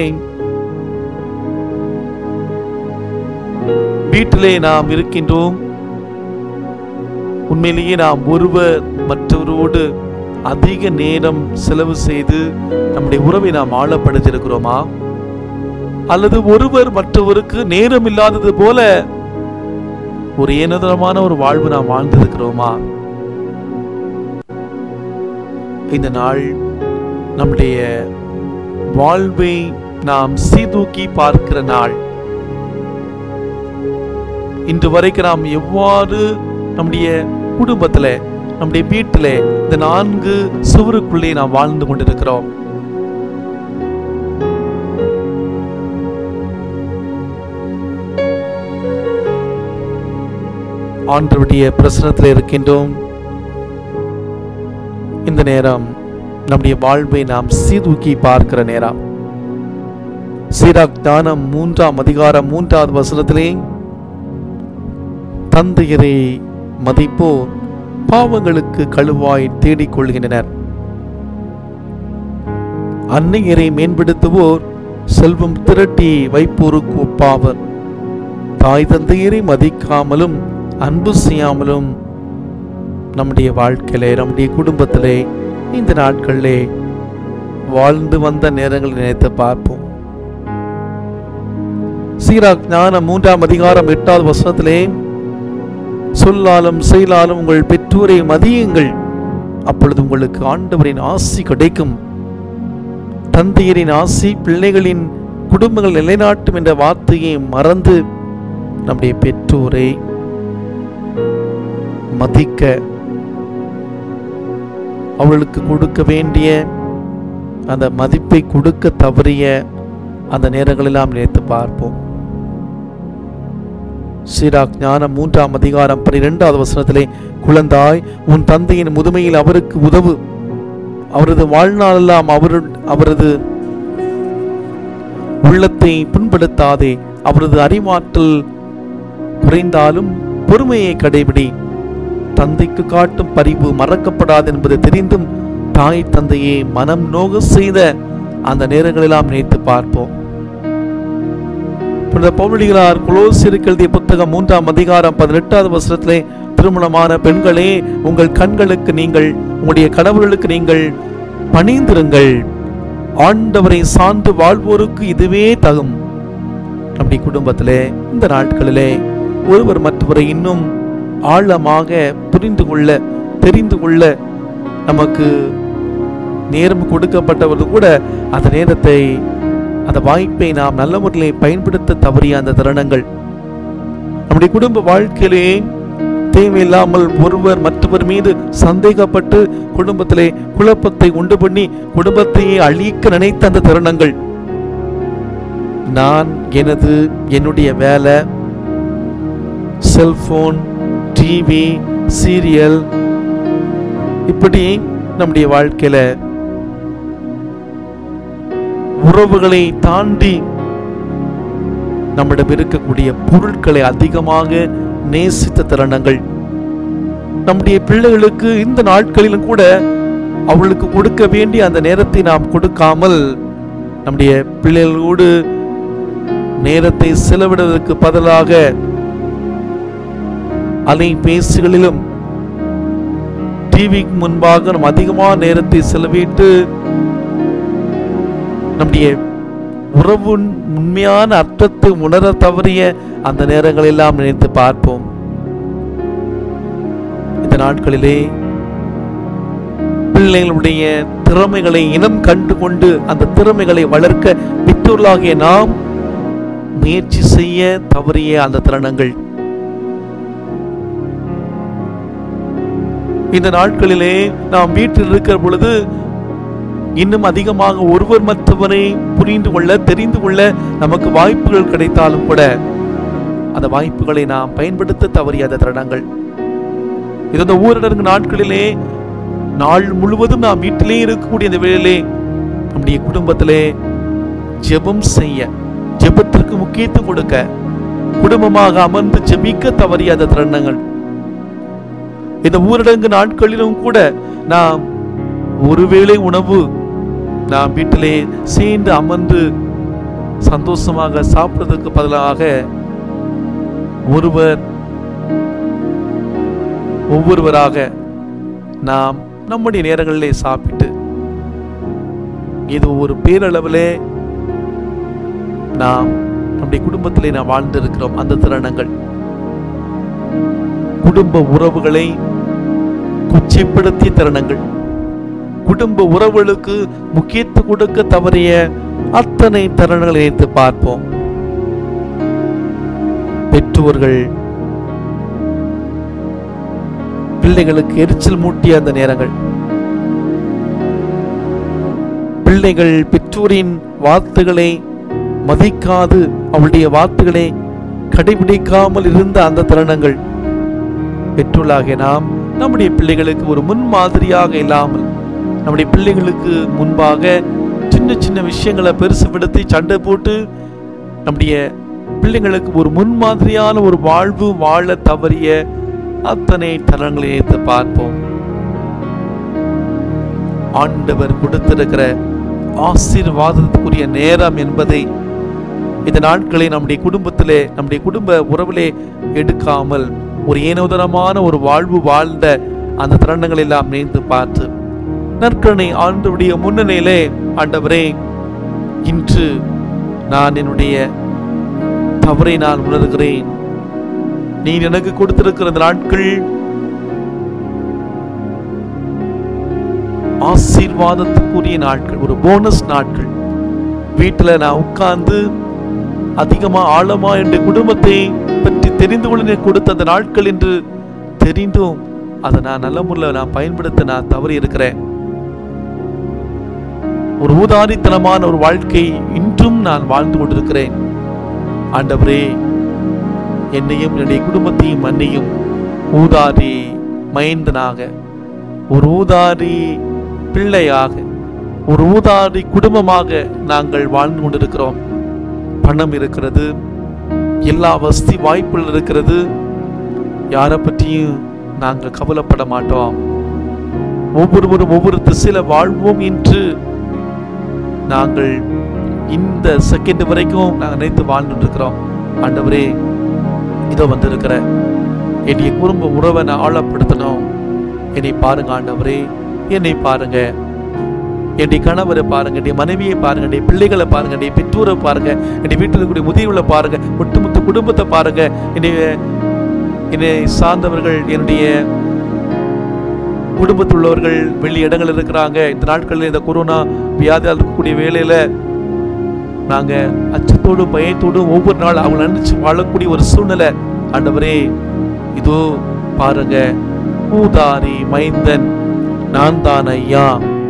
வீட்டிலே நாம் இருக்கின்றோம் உண்மையிலேயே நாம் ஒருவர் மற்றவரோடு அதிக நேரம் செலவு செய்து நம்முடைய உறவை நாம் ஆழப்படுத்தியிருக்கிறோமா அல்லது ஒருவர் மற்றவருக்கு நேரம் இல்லாதது போல ஒரு ஏனதரமான ஒரு வாழ்வு நாம் வாழ்ந்திருக்கிறோமா இந்த நாள் நம்முடைய வாழ்வை நாம் சீதூக்கி பார்க்கிற நாள் இன்று வரைக்கும் நாம் எவ்வாறு நம்முடைய குடும்பத்துல நம்முடைய வீட்டில இந்த நான்கு சுவருக்குள்ளே நாம் வாழ்ந்து கொண்டிருக்கிறோம் ஆண்டவருடைய பிரசனத்தில் இருக்கின்றோம் இந்த நேரம் நம்முடைய வாழ்வை நாம் சீதூக்கி பார்க்கிற நேரம் சீராக் தானம் மூன்றாம் அதிகாரம் மூன்றாவது வசனத்திலே தந்தையரை மதிப்போர் பாவங்களுக்கு கழுவாய் தேடிக் கொள்கின்றனர் அன்னையரை மேம்படுத்துவோர் செல்வம் திரட்டி வைப்போருக்கு ஒப்பாவர் தாய் தந்தையரை மதிக்காமலும் அன்பு செய்யாமலும் நம்முடைய வாழ்க்கையிலே நம்முடைய குடும்பத்திலே இந்த நாட்களிலே வாழ்ந்து வந்த நேரங்களை நினைத்து பார்ப்போம் சீராக் ஞானம் மூன்றாம் அதிகாரம் எட்டாவது வசனத்திலே சொல்லாலும் செயலாலும் உங்கள் பெற்றோரை மதியுங்கள் அப்பொழுது உங்களுக்கு ஆண்டவரின் ஆசி கிடைக்கும் தந்தையரின் ஆசி பிள்ளைகளின் குடும்பங்கள் நிலைநாட்டும் என்ற வார்த்தையை மறந்து நம்முடைய பெற்றோரை மதிக்க அவளுக்கு கொடுக்க வேண்டிய அந்த மதிப்பை கொடுக்க தவறிய அந்த நேரங்களெல்லாம் நினைத்து பார்ப்போம் சீராக் ஞானம் மூன்றாம் அதிகாரம் பனிரெண்டாவது வசனத்திலே குழந்தாய் உன் தந்தையின் முதுமையில் அவருக்கு உதவு அவரது வாழ்நாளெல்லாம் அவரு அவரது உள்ளத்தை புண்படுத்தாதே அவரது அறிவாற்றல் குறைந்தாலும் பொறுமையை கடைபிடி தந்தைக்கு காட்டும் பரிவு மறக்கப்படாது என்பது தெரிந்தும் தாய் தந்தையை மனம் நோக செய்த அந்த நேரங்களெல்லாம் நினைத்து பார்ப்போம் புனித பவுலிகளார் குலோசியருக்கு எழுதிய புத்தகம் மூன்றாம் அதிகாரம் பதினெட்டாவது வசனத்திலே திருமணமான பெண்களே உங்கள் கண்களுக்கு நீங்கள் உங்களுடைய கடவுளுக்கு நீங்கள் பணிந்திருங்கள் ஆண்டவரை சார்ந்து வாழ்வோருக்கு இதுவே தகும் நம்முடைய குடும்பத்திலே இந்த நாட்களிலே ஒருவர் மற்றவரை இன்னும் ஆழமாக புரிந்து கொள்ள தெரிந்து கொள்ள நமக்கு நேரம் கொடுக்கப்பட்டவர்கள் கூட அந்த நேரத்தை அந்த வாய்ப்பை நாம் நல்ல முறையில் பயன்படுத்த தவறிய அந்த தருணங்கள் நம்முடைய குடும்ப வாழ்க்கையிலே தேவையில்லாமல் ஒருவர் மற்றவர் மீது சந்தேகப்பட்டு குடும்பத்திலே குழப்பத்தை உண்டு பண்ணி குடும்பத்தையே அழிக்க நினைத்த அந்த தருணங்கள் நான் எனது என்னுடைய வேலை செல்போன் டிவி சீரியல் இப்படி நம்முடைய வாழ்க்கையில உறவுகளை தாண்டி நம்மிடம் இருக்கக்கூடிய பொருட்களை அதிகமாக நேசித்த தருணங்கள் நம்முடைய பிள்ளைகளுக்கு இந்த நாட்களிலும் கூட அவளுக்கு கொடுக்க வேண்டிய அந்த நேரத்தை நாம் கொடுக்காமல் நம்முடைய பிள்ளைகளோடு நேரத்தை செலவிடுவதற்கு பதிலாக அலைபேசிகளிலும் டிவிக்கு முன்பாக நாம் அதிகமான நேரத்தை செலவிட்டு நம்முடைய உறவின் உண்மையான அர்த்தத்தை உணர தவறிய அந்த நேரங்களெல்லாம் நினைத்து பார்ப்போம் இந்த நாட்களிலே பிள்ளைகளுடைய திறமைகளை இனம் கண்டு கொண்டு அந்த திறமைகளை வளர்க்க பெற்றோர்களாகிய நாம் முயற்சி செய்ய தவறிய அந்த தருணங்கள் இந்த நாட்களிலே நாம் வீட்டில் இருக்கிற பொழுது இன்னும் அதிகமாக ஒருவர் மற்றவரை புரிந்து கொள்ள தெரிந்து கொள்ள நமக்கு வாய்ப்புகள் கிடைத்தாலும் கூட அந்த வாய்ப்புகளை நாம் பயன்படுத்த தவறியாத தருணங்கள் இது இந்த ஊரடங்கு நாட்களிலே நாள் முழுவதும் நாம் வீட்டிலே இருக்கக்கூடிய இந்த வேளையிலே நம்முடைய குடும்பத்திலே ஜெபம் செய்ய ஜெபத்திற்கு முக்கியத்துவம் கொடுக்க குடும்பமாக அமர்ந்து ஜெபிக்க தவறியாத தருணங்கள் இந்த ஊரடங்கு நாட்களிலும் கூட நாம் ஒருவேளை உணவு நாம் வீட்டிலே சேர்ந்து அமர்ந்து சந்தோஷமாக சாப்பிடுறதுக்கு பதிலாக ஒருவர் ஒவ்வொருவராக நாம் நம்முடைய நேரங்களிலே சாப்பிட்டு இது ஒரு பேரளவிலே நாம் நம்முடைய குடும்பத்திலே நாம் வாழ்ந்திருக்கிறோம் அந்த தருணங்கள் குடும்ப உறவுகளை குச்சிப்படுத்திய தருணங்கள் குடும்ப உறவுகளுக்கு முக்கியத்துவம் கொடுக்க தவறிய அத்தனை தருணங்களை எடுத்து பார்ப்போம் பெற்றோர்கள் பிள்ளைகளுக்கு எரிச்சல் மூட்டிய அந்த நேரங்கள் பிள்ளைகள் பெற்றோரின் வார்த்தைகளை மதிக்காது அவளுடைய வார்த்தைகளை கடைபிடிக்காமல் இருந்த அந்த தருணங்கள் பெற்றோர்களாகிய நாம் நம்முடைய பிள்ளைகளுக்கு ஒரு முன்மாதிரியாக இல்லாமல் நம்முடைய பிள்ளைகளுக்கு முன்பாக சின்ன சின்ன விஷயங்களை பெருசு விடுத்தி சண்டை போட்டு நம்முடைய பிள்ளைங்களுக்கு ஒரு முன்மாதிரியான ஒரு வாழ்வு வாழ தவறிய அத்தனை தருணங்களை எடுத்து பார்ப்போம் ஆண்டவர் கொடுத்திருக்கிற ஆசீர்வாதத்துக்குரிய நேரம் என்பதை இந்த நாட்களை நம்முடைய குடும்பத்திலே நம்முடைய குடும்ப உறவிலே எடுக்காமல் ஒரு ஏனோதரமான ஒரு வாழ்வு வாழ்ந்த அந்த தருணங்கள் எல்லாம் நினைத்து பார்த்து நற்கரணை ஆண்டவருடைய முன்னணியிலே ஆண்டவரே இன்று நான் என்னுடைய தவறை நான் உணர்கிறேன் நீ எனக்கு கொடுத்திருக்கிற இந்த நாட்கள் ஆசீர்வாதத்துக்குரிய நாட்கள் ஒரு போனஸ் நாட்கள் வீட்டில் நான் உட்கார்ந்து அதிகமா ஆழமா என்ற குடும்பத்தை பற்றி தெரிந்து கொள்ள நீ கொடுத்த அந்த நாட்கள் என்று தெரிந்தும் அதை நான் நல்ல முறையில் நான் பயன்படுத்த நான் தவறி இருக்கிறேன் ஒரு ஊதாரித்தனமான ஒரு வாழ்க்கை இன்றும் நான் வாழ்ந்து கொண்டிருக்கிறேன் ஆண்டவரே என்னையும் என்னுடைய குடும்பத்தையும் மன்னியும் ஊதாரி மைந்தனாக ஒரு ஊதாரி பிள்ளையாக ஒரு ஊதாரி குடும்பமாக நாங்கள் வாழ்ந்து கொண்டிருக்கிறோம் பணம் இருக்கிறது எல்லா வசதி வாய்ப்புகள் இருக்கிறது யாரை பற்றியும் நாங்கள் கவலைப்பட மாட்டோம் ஒவ்வொருவரும் ஒவ்வொரு திசையில வாழ்வோம் என்று நாங்கள் இந்த செகண்ட் வரைக்கும் நாங்கள் நினைத்து வாழ்ந்துட்டு இருக்கிறோம் ஆண்டவரே இதோ வந்திருக்கிற என்னுடைய குடும்ப உறவை நான் ஆழப்படுத்தணும் என்னை பாருங்க ஆண்டவரே என்னை பாருங்க என்னுடைய கணவரை பாருங்க என்னுடைய மனைவியை பாருங்க என்னுடைய பிள்ளைகளை பாருங்க என்னுடைய பெற்றோரை பாருங்க என்னுடைய வீட்டில் இருக்கக்கூடிய முதியவர்களை பாருங்க ஒட்டுமொத்த குடும்பத்தை பாருங்க என்னுடைய என்னை சார்ந்தவர்கள் என்னுடைய குடும்பத்தில் உள்ளவர்கள் வெளி இடங்கள் இருக்கிறாங்க இந்த நாட்களில் இந்த கொரோனா வியாதியால் இருக்கக்கூடிய வேலையில நாங்க அச்சத்தோடும் பயத்தோடும் ஒவ்வொரு நாள் அவங்க நினைச்சு வாழக்கூடிய ஒரு சூழ்நிலை ஆண்டவரே இதோ பாருங்க ஊதாரி மைந்தன் நான் தான் ஐயா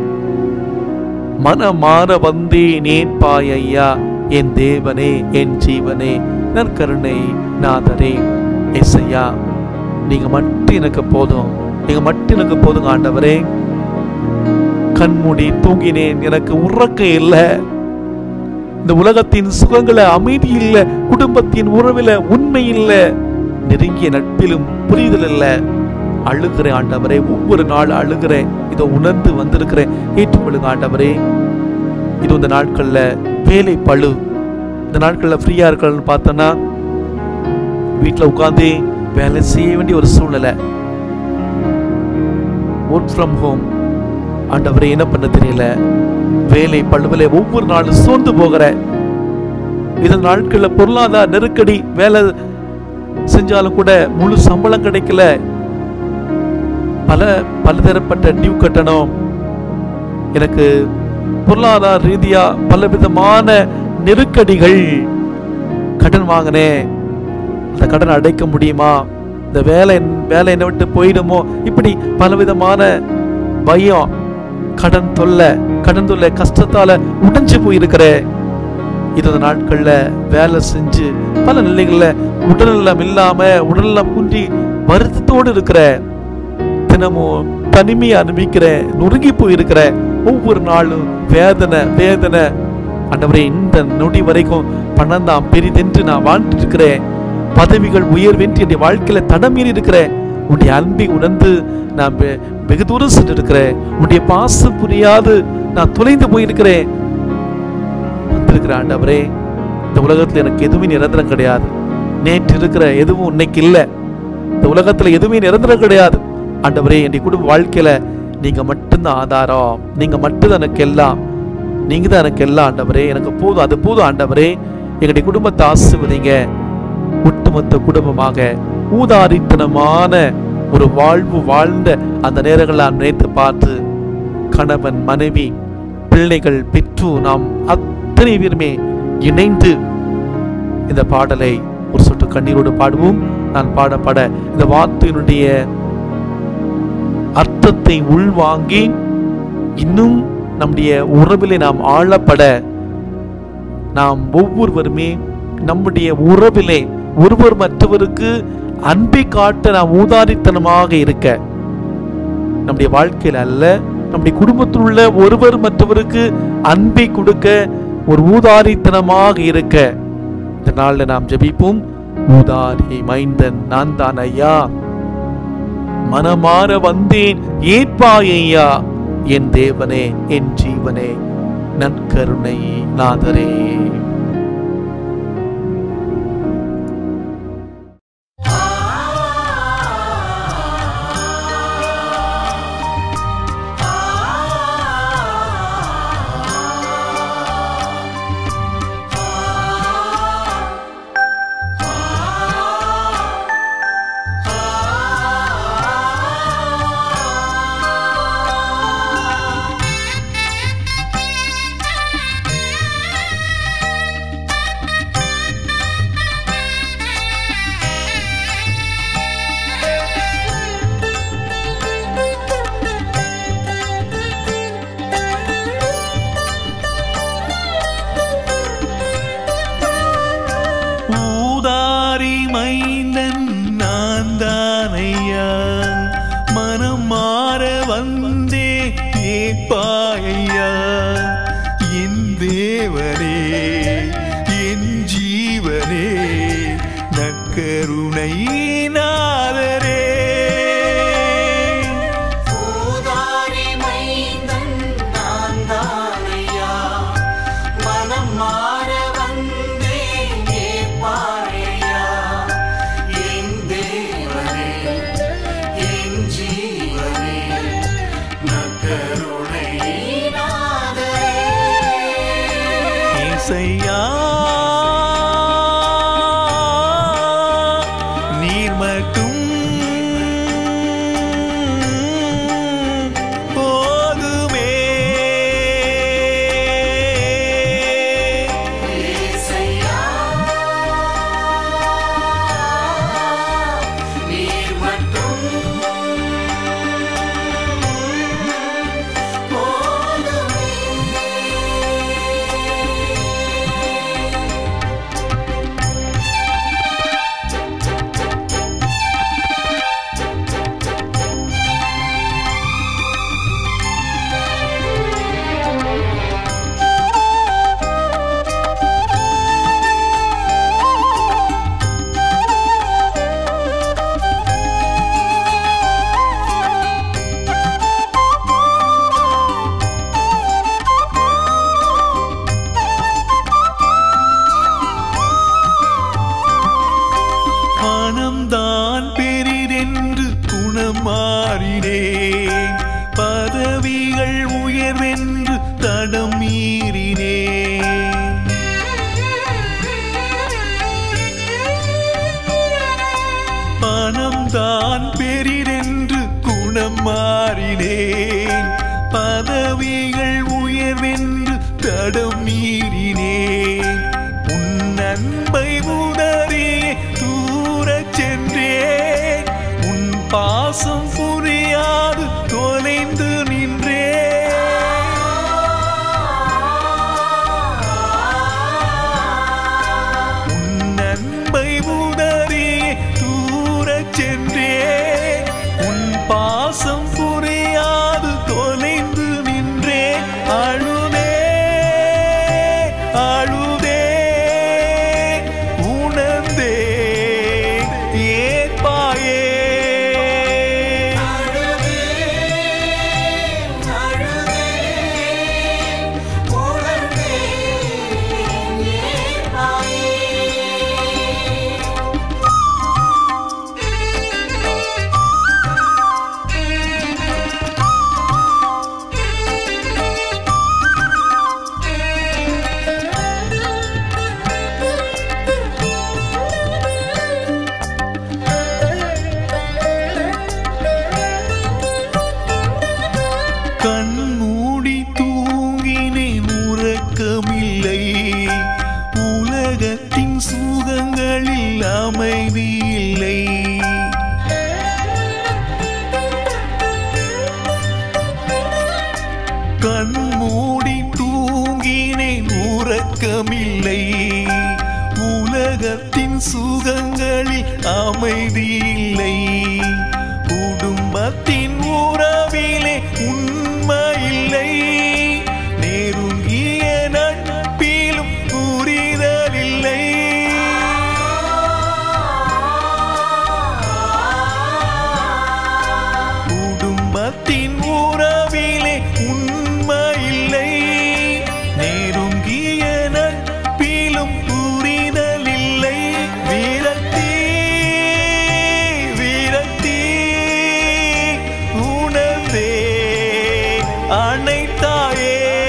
மனமாற வந்தே நேர்ப்பாய் ஐயா என் தேவனே என் ஜீவனே நற்கருணை நாதரே எஸ்ஐயா நீங்க மட்டும் எனக்கு போதும் நீங்க மட்டும் எனக்கு போதுங்க ஆண்டவரே கண்மூடி தூங்கினேன் எனக்கு உறக்க இல்லை இந்த உலகத்தின் சுகங்கள அமைதி இல்ல குடும்பத்தின் உறவில உண்மை இல்ல நெருங்கிய நட்பிலும் புரிதல் இல்ல அழுகிறேன் ஆண்டவரே ஒவ்வொரு நாள் அழுகிறேன் இதை உணர்ந்து வந்திருக்கிறேன் ஏற்றுக்கொள்ளுங்க ஆண்டவரே இது இந்த நாட்கள்ல வேலை பழு இந்த நாட்கள்ல ஃப்ரீயா இருக்கணும்னு பார்த்தோன்னா வீட்டில் உட்காந்து வேலை செய்ய வேண்டிய ஒரு சூழ்நிலை ஒர்க் ஃப்ரம் ஹோம் ஆண்டவரே என்ன பண்ண தெரியல வேலை பழுவில ஒவ்வொரு நாளும் சோர்ந்து போகிற இந்த நாட்கள்ல பொருளாதார நெருக்கடி வேலை செஞ்சாலும் கூட முழு சம்பளம் கிடைக்கல பல பலதரப்பட்ட டியூ கட்டணும் எனக்கு பொருளாதார ரீதியா பலவிதமான நெருக்கடிகள் கடன் வாங்கினேன் அந்த கடனை அடைக்க முடியுமா இந்த வேலை வேலை என்னை விட்டு போயிடுமோ இப்படி பலவிதமான பயம் கடன் தொல்லை கடன் தொல்லை கஷ்டத்தால உடைஞ்சு போயிருக்கிறேன் இருபது நாட்கள்ல வேலை செஞ்சு பல நிலைகள்ல உடல்நலம் இல்லாம உடல்நலம் குன்றி வருத்தத்தோடு இருக்கிற தினமும் தனிமையை அனுபவிக்கிற நொறுங்கி போயிருக்கிற ஒவ்வொரு நாளும் வேதனை வேதனை ஆண்டவரே இந்த நொடி வரைக்கும் பணம் தான் பெரிதென்று நான் வாழ்ந்துட்டு இருக்கிறேன் பதவிகள் உயர்வென்று என்னுடைய வாழ்க்கையில தடமீறி இருக்கிறேன் உன்னுடைய அன்பை உணர்ந்து நான் வெ- வெகு தூரம் சென்று இருக்கிறேன் உன்னுடைய பாசம் புரியாது நான் தொலைந்து போயிருக்கிறேன் வந்திருக்கிற ஆண்டவரே இந்த உலகத்துல எனக்கு எதுவுமே நிரந்தரம் கிடையாது நேற்று இருக்கிற எதுவும் இன்னைக்கு இல்லை இந்த உலகத்துல எதுவுமே நிரந்தரம் கிடையாது ஆண்டவரே என்னுடைய குடும்ப வாழ்க்கையில நீங்க மட்டும்தான் ஆதாரம் நீங்க மட்டும்தான் எனக்கு எல்லாம் நீங்க தான் எனக்கு எல்லாம் ஆண்டவரே எனக்கு போதும் அது போதும் ஆண்டவரே எங்களுடைய குடும்பத்தை ஆசிர்வதிங்க ஒட்டுமொத்த குடும்பமாக ஊதாரித்தனமான ஒரு வாழ்வு வாழ்ந்த அந்த நேரங்களை நான் நினைத்து பார்த்து கணவன் மனைவி பிள்ளைகள் பெற்றோர் நாம் அத்தனை பேருமே இணைந்து இந்த பாடலை ஒரு சொட்டு கண்ணீரோடு பாடுவோம் நான் பாட பாட இந்த வார்த்தையினுடைய அர்த்தத்தை உள்வாங்கி இன்னும் நம்முடைய உறவிலே நாம் ஆழப்பட நாம் ஒவ்வொருவருமே நம்முடைய உறவிலே ஒருவர் மற்றவருக்கு அன்பை காட்ட நாம் ஊதாரித்தனமாக இருக்க நம்முடைய வாழ்க்கையில் அல்ல நம்முடைய குடும்பத்தில் உள்ள ஒருவர் மற்றவருக்கு அன்பை கொடுக்க ஒரு ஊதாரித்தனமாக இருக்க இந்த நாளில் நாம் ஜெபிப்போம் ஊதாரி மைந்தன் நான் தான் ஐயா மனமாற வந்தேன் ஏற்பாயையா என் தேவனே என் ஜீவனே நற்கருணை நாதரே ஊதாரி மைந்தன் நான் தானையா மனம் மாற வந்தே ஏப்பாயா என் தேவனே என் ஜீவனே நற்கருணை நாதரே ஊதாரி மைந்தன் நான் தானையா மனம் மாற வந்தேன் ஏப்பாரையா என் தேவனே என் ஜீவனே நக்கருணை நாதரே ஏசையா நீர் மட்டும் போதுமே ஏசையா நீர் மட்டும் போதுமே பணம்தான் பெரிதென்று குணம் மாறினேன் பதவிகள் உயர்வென்று தடம் மீறினேன் பணம்தான் பெரிதென்று குணம் மாறினேன் பதவிகள் உயர்வென்று தடம் மீறினேன் உன் அன்பை உதறியே தூரச் சென்றேன் உன் பாசம் புரியாது தொலைந்து நின்றேன் உன் அன்பை உதறியே தூரச் சென்றேன் உன் பாசம் புரியாது தொலைந்து நின்றேன் அழுதே அழுதே உணர்ந்தே ஏற்பாயே கண்மூடி தூங்கினேன் உறக்கமில்லை உலகத்தின் சுகங்களில் அமைதி இல்லை கண்மூடி தூங்கினேன் உறக்கமில்லை உலகத்தின் சுகங்களில் அமைதி இல்லை குடும்பத்தின் உறவிலே உண்மையில்லை நெருங்கிய நட்பிலும் புரிதலில்லை குடும்பத்தின் உறவிலே உண்மையில்லை நெருங்கிய நட்பிலும் புரிதலில்லை விரக்தி விரக்தி உணர்ந்தே அனைத்தாயே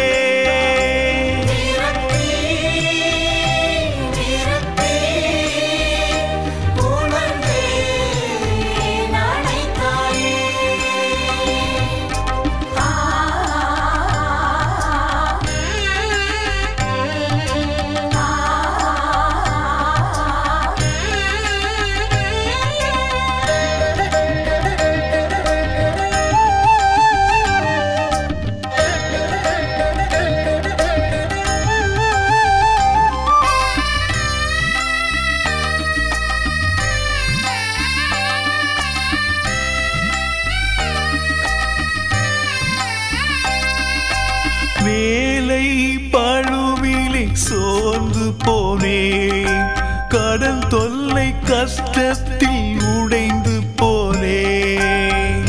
வேலை பழுவிலே சோர்ந்து போனேன் கடன் தொல்லை கஷ்டத்தில் உடைந்து போனேன்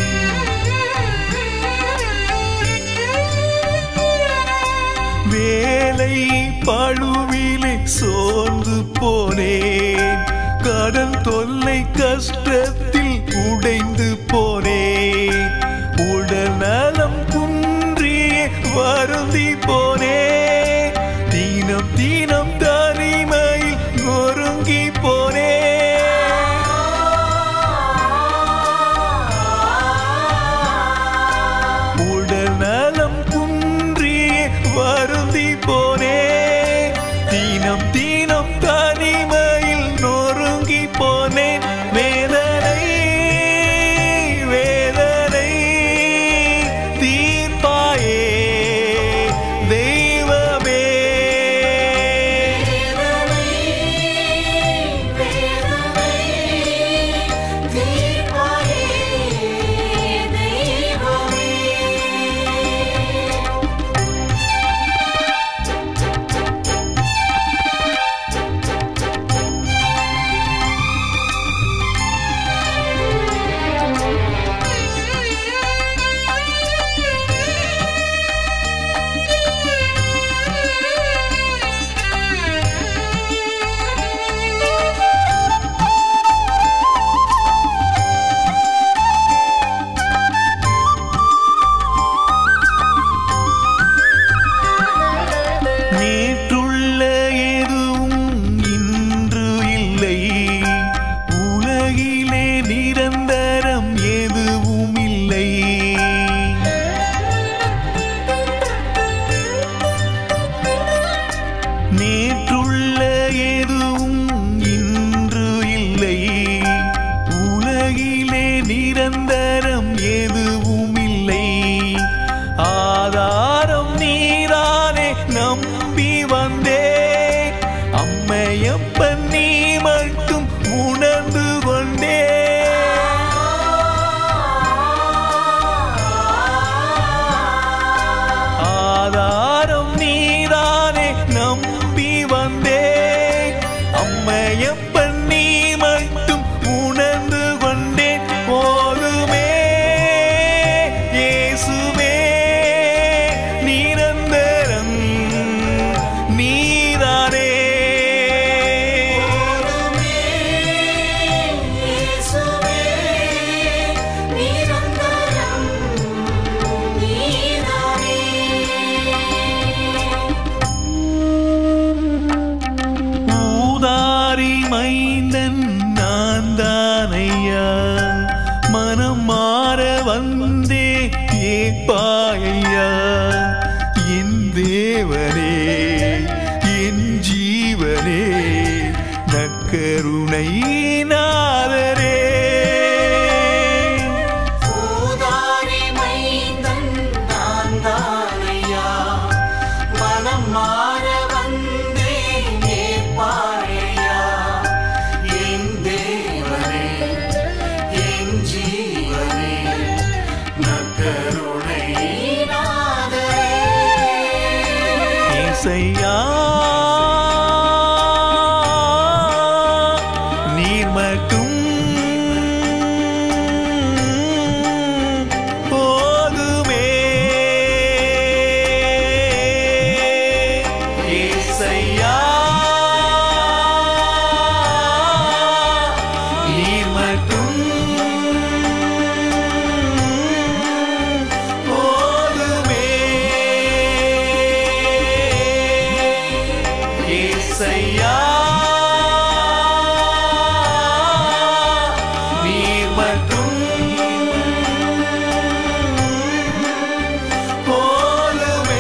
வேலை பழுவிலே சோர்ந்து போனேன் கடன் தொல்லை கஷ்டத்தில் உடைந்து போனேன் உடல்நலம் குன்றியே வருந்தி போனேன் தீனம் தீனம் தனிமையில் நொறுங்கி போனேன் உடல்நலம் குன்றியே வருந்தி போனே தீனம் தீனம் தனிமையில் நொறுங்கி போனேன் வேதனை வேதனை தீர்ப்பாயே தெய்வமே தெய்வமே தேவனே என் ஜீவனே நற்கருணை நாதரே பூதாரி மைந்தன் நான் தானையா மனம் மாற வந்தேனே பாரையா என் தேவனே என் ஜீவனே நற்கருணை நாதரே இசையா நீர் மட்டும் போதுமே இசையா நீர் மட்டும் போதுமே இசையா நீர் மட்டும் போதுமே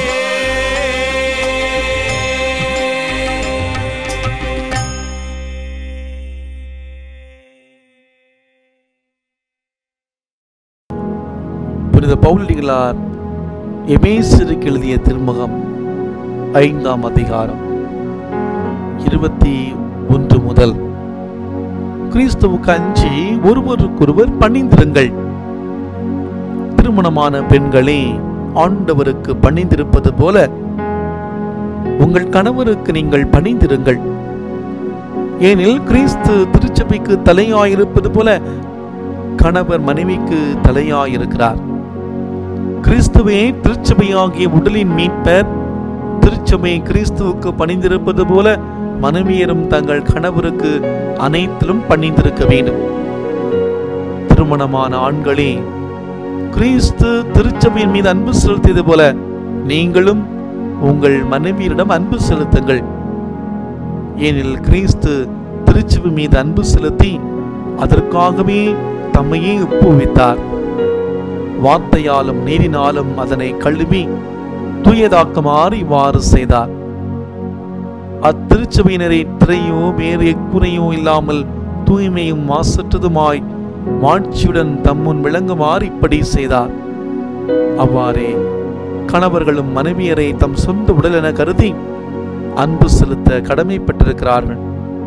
புனித பவுலிகளார் எமேசிற்கு எழுதிய திருமுகம் ஐந்தாம் அதிகாரம் இருபத்தி ஒன்று முதல் கிறிஸ்துவுக்கு அஞ்சி ஒருவருக்கொருவர் பணிந்திருங்கள் திருமணமான பெண்களே ஆண்டவருக்கு பணிந்திருப்பது போல உங்கள் கணவருக்கு நீங்கள் பணிந்திருங்கள் ஏனில் கிறிஸ்து திருச்சபைக்கு தலையாயிருப்பது போல கணவர் மனைவிக்கு தலையாயிருக்கிறார் கிறிஸ்துவே திருச்சபையாகிய உடலின் மீட்பர் திருச்சபை கிறிஸ்துவுக்கு பணிந்திருப்பது போல மனைவியரும் தங்கள் கணவருக்கு அனைத்திலும் பணிந்திருக்க வேண்டும் திருமணமான ஆண்களே கிறிஸ்து திருச்சபையின் மீது அன்பு செலுத்தியது போல நீங்களும் உங்கள் மனைவியரிடம் அன்பு செலுத்துங்கள் ஏனில் கிறிஸ்து திருச்சபை மீது அன்பு செலுத்தி அதற்காகவே தம்மையே ஒப்புவித்தார் வார்த்தையாலும் நீரினாலும் அதனை கழுவி தூயதாக்குமாறு இவ்வாறு செய்தார் அத்திருச்சபையினரை திரையோ வேறு எக்குறையோ இல்லாமல் தூய்மையும் மாசற்றதுமாய் மாட்சியுடன் தம்முன் விளங்குமாறு இப்படி செய்தார் அவ்வாறே கணவர்களும் மனைவியரை தம் சொந்த உடல் என கருதி அன்பு செலுத்த கடமைப்பட்டிருக்கிறார்கள்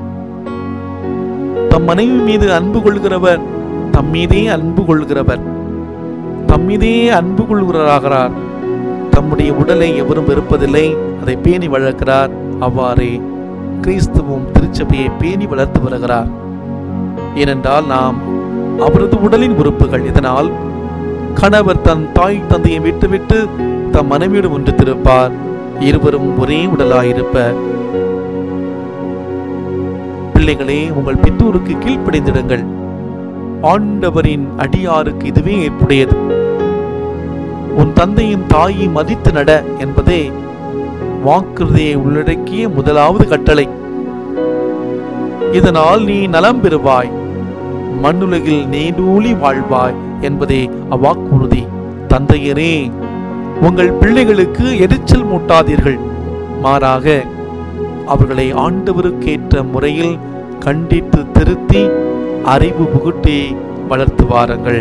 தம் மனைவி மீது அன்பு கொள்கிறவர் தம் மீதே அன்பு கொள்கிறவர் தம் மீதே அன்பு கொள்கிறவராகிறார் தம்முடைய உடலை எவரும் வெறுப்பதில்லை அதை பேணி வளர்க்கிறார் அவ்வாறே கிறிஸ்துவும் திருச்சபையை பேணி வளர்த்து வருகிறார் ஏனென்றால் நாம் அவரது உடலின் உறுப்புகள் இதனால் கணவர் தன் தாய் தந்தையை விட்டுவிட்டு தம் மனைவியிடம் ஒன்று திருப்பார் இருவரும் ஒரே உடலாயிருப்பர் பிள்ளைகளே உங்கள் பெற்றோருக்கு கீழ்ப்படிந்திடுங்கள் ஆண்டவரின் அடியாருக்கு இதுவே ஏற்புடையது உன் தந்தையும் தாயையும் மதித்து நட என்பதே வாக்குறுதியை உள்ளடக்கிய முதலாவது கட்டளை இதனால் நீ நலம் பெறுவாய் மண்ணுலகில் நீடூழி வாழ்வாய் என்பதே அவ்வாக்குறுதி தந்தையரே உங்கள் பிள்ளைகளுக்கு எரிச்சல் மூட்டாதீர்கள் மாறாக அவர்களை ஆண்டவருக்கேற்ற முறையில் கண்டித்து திருத்தி அறிவு புகுட்டி வளர்த்து வாருங்கள்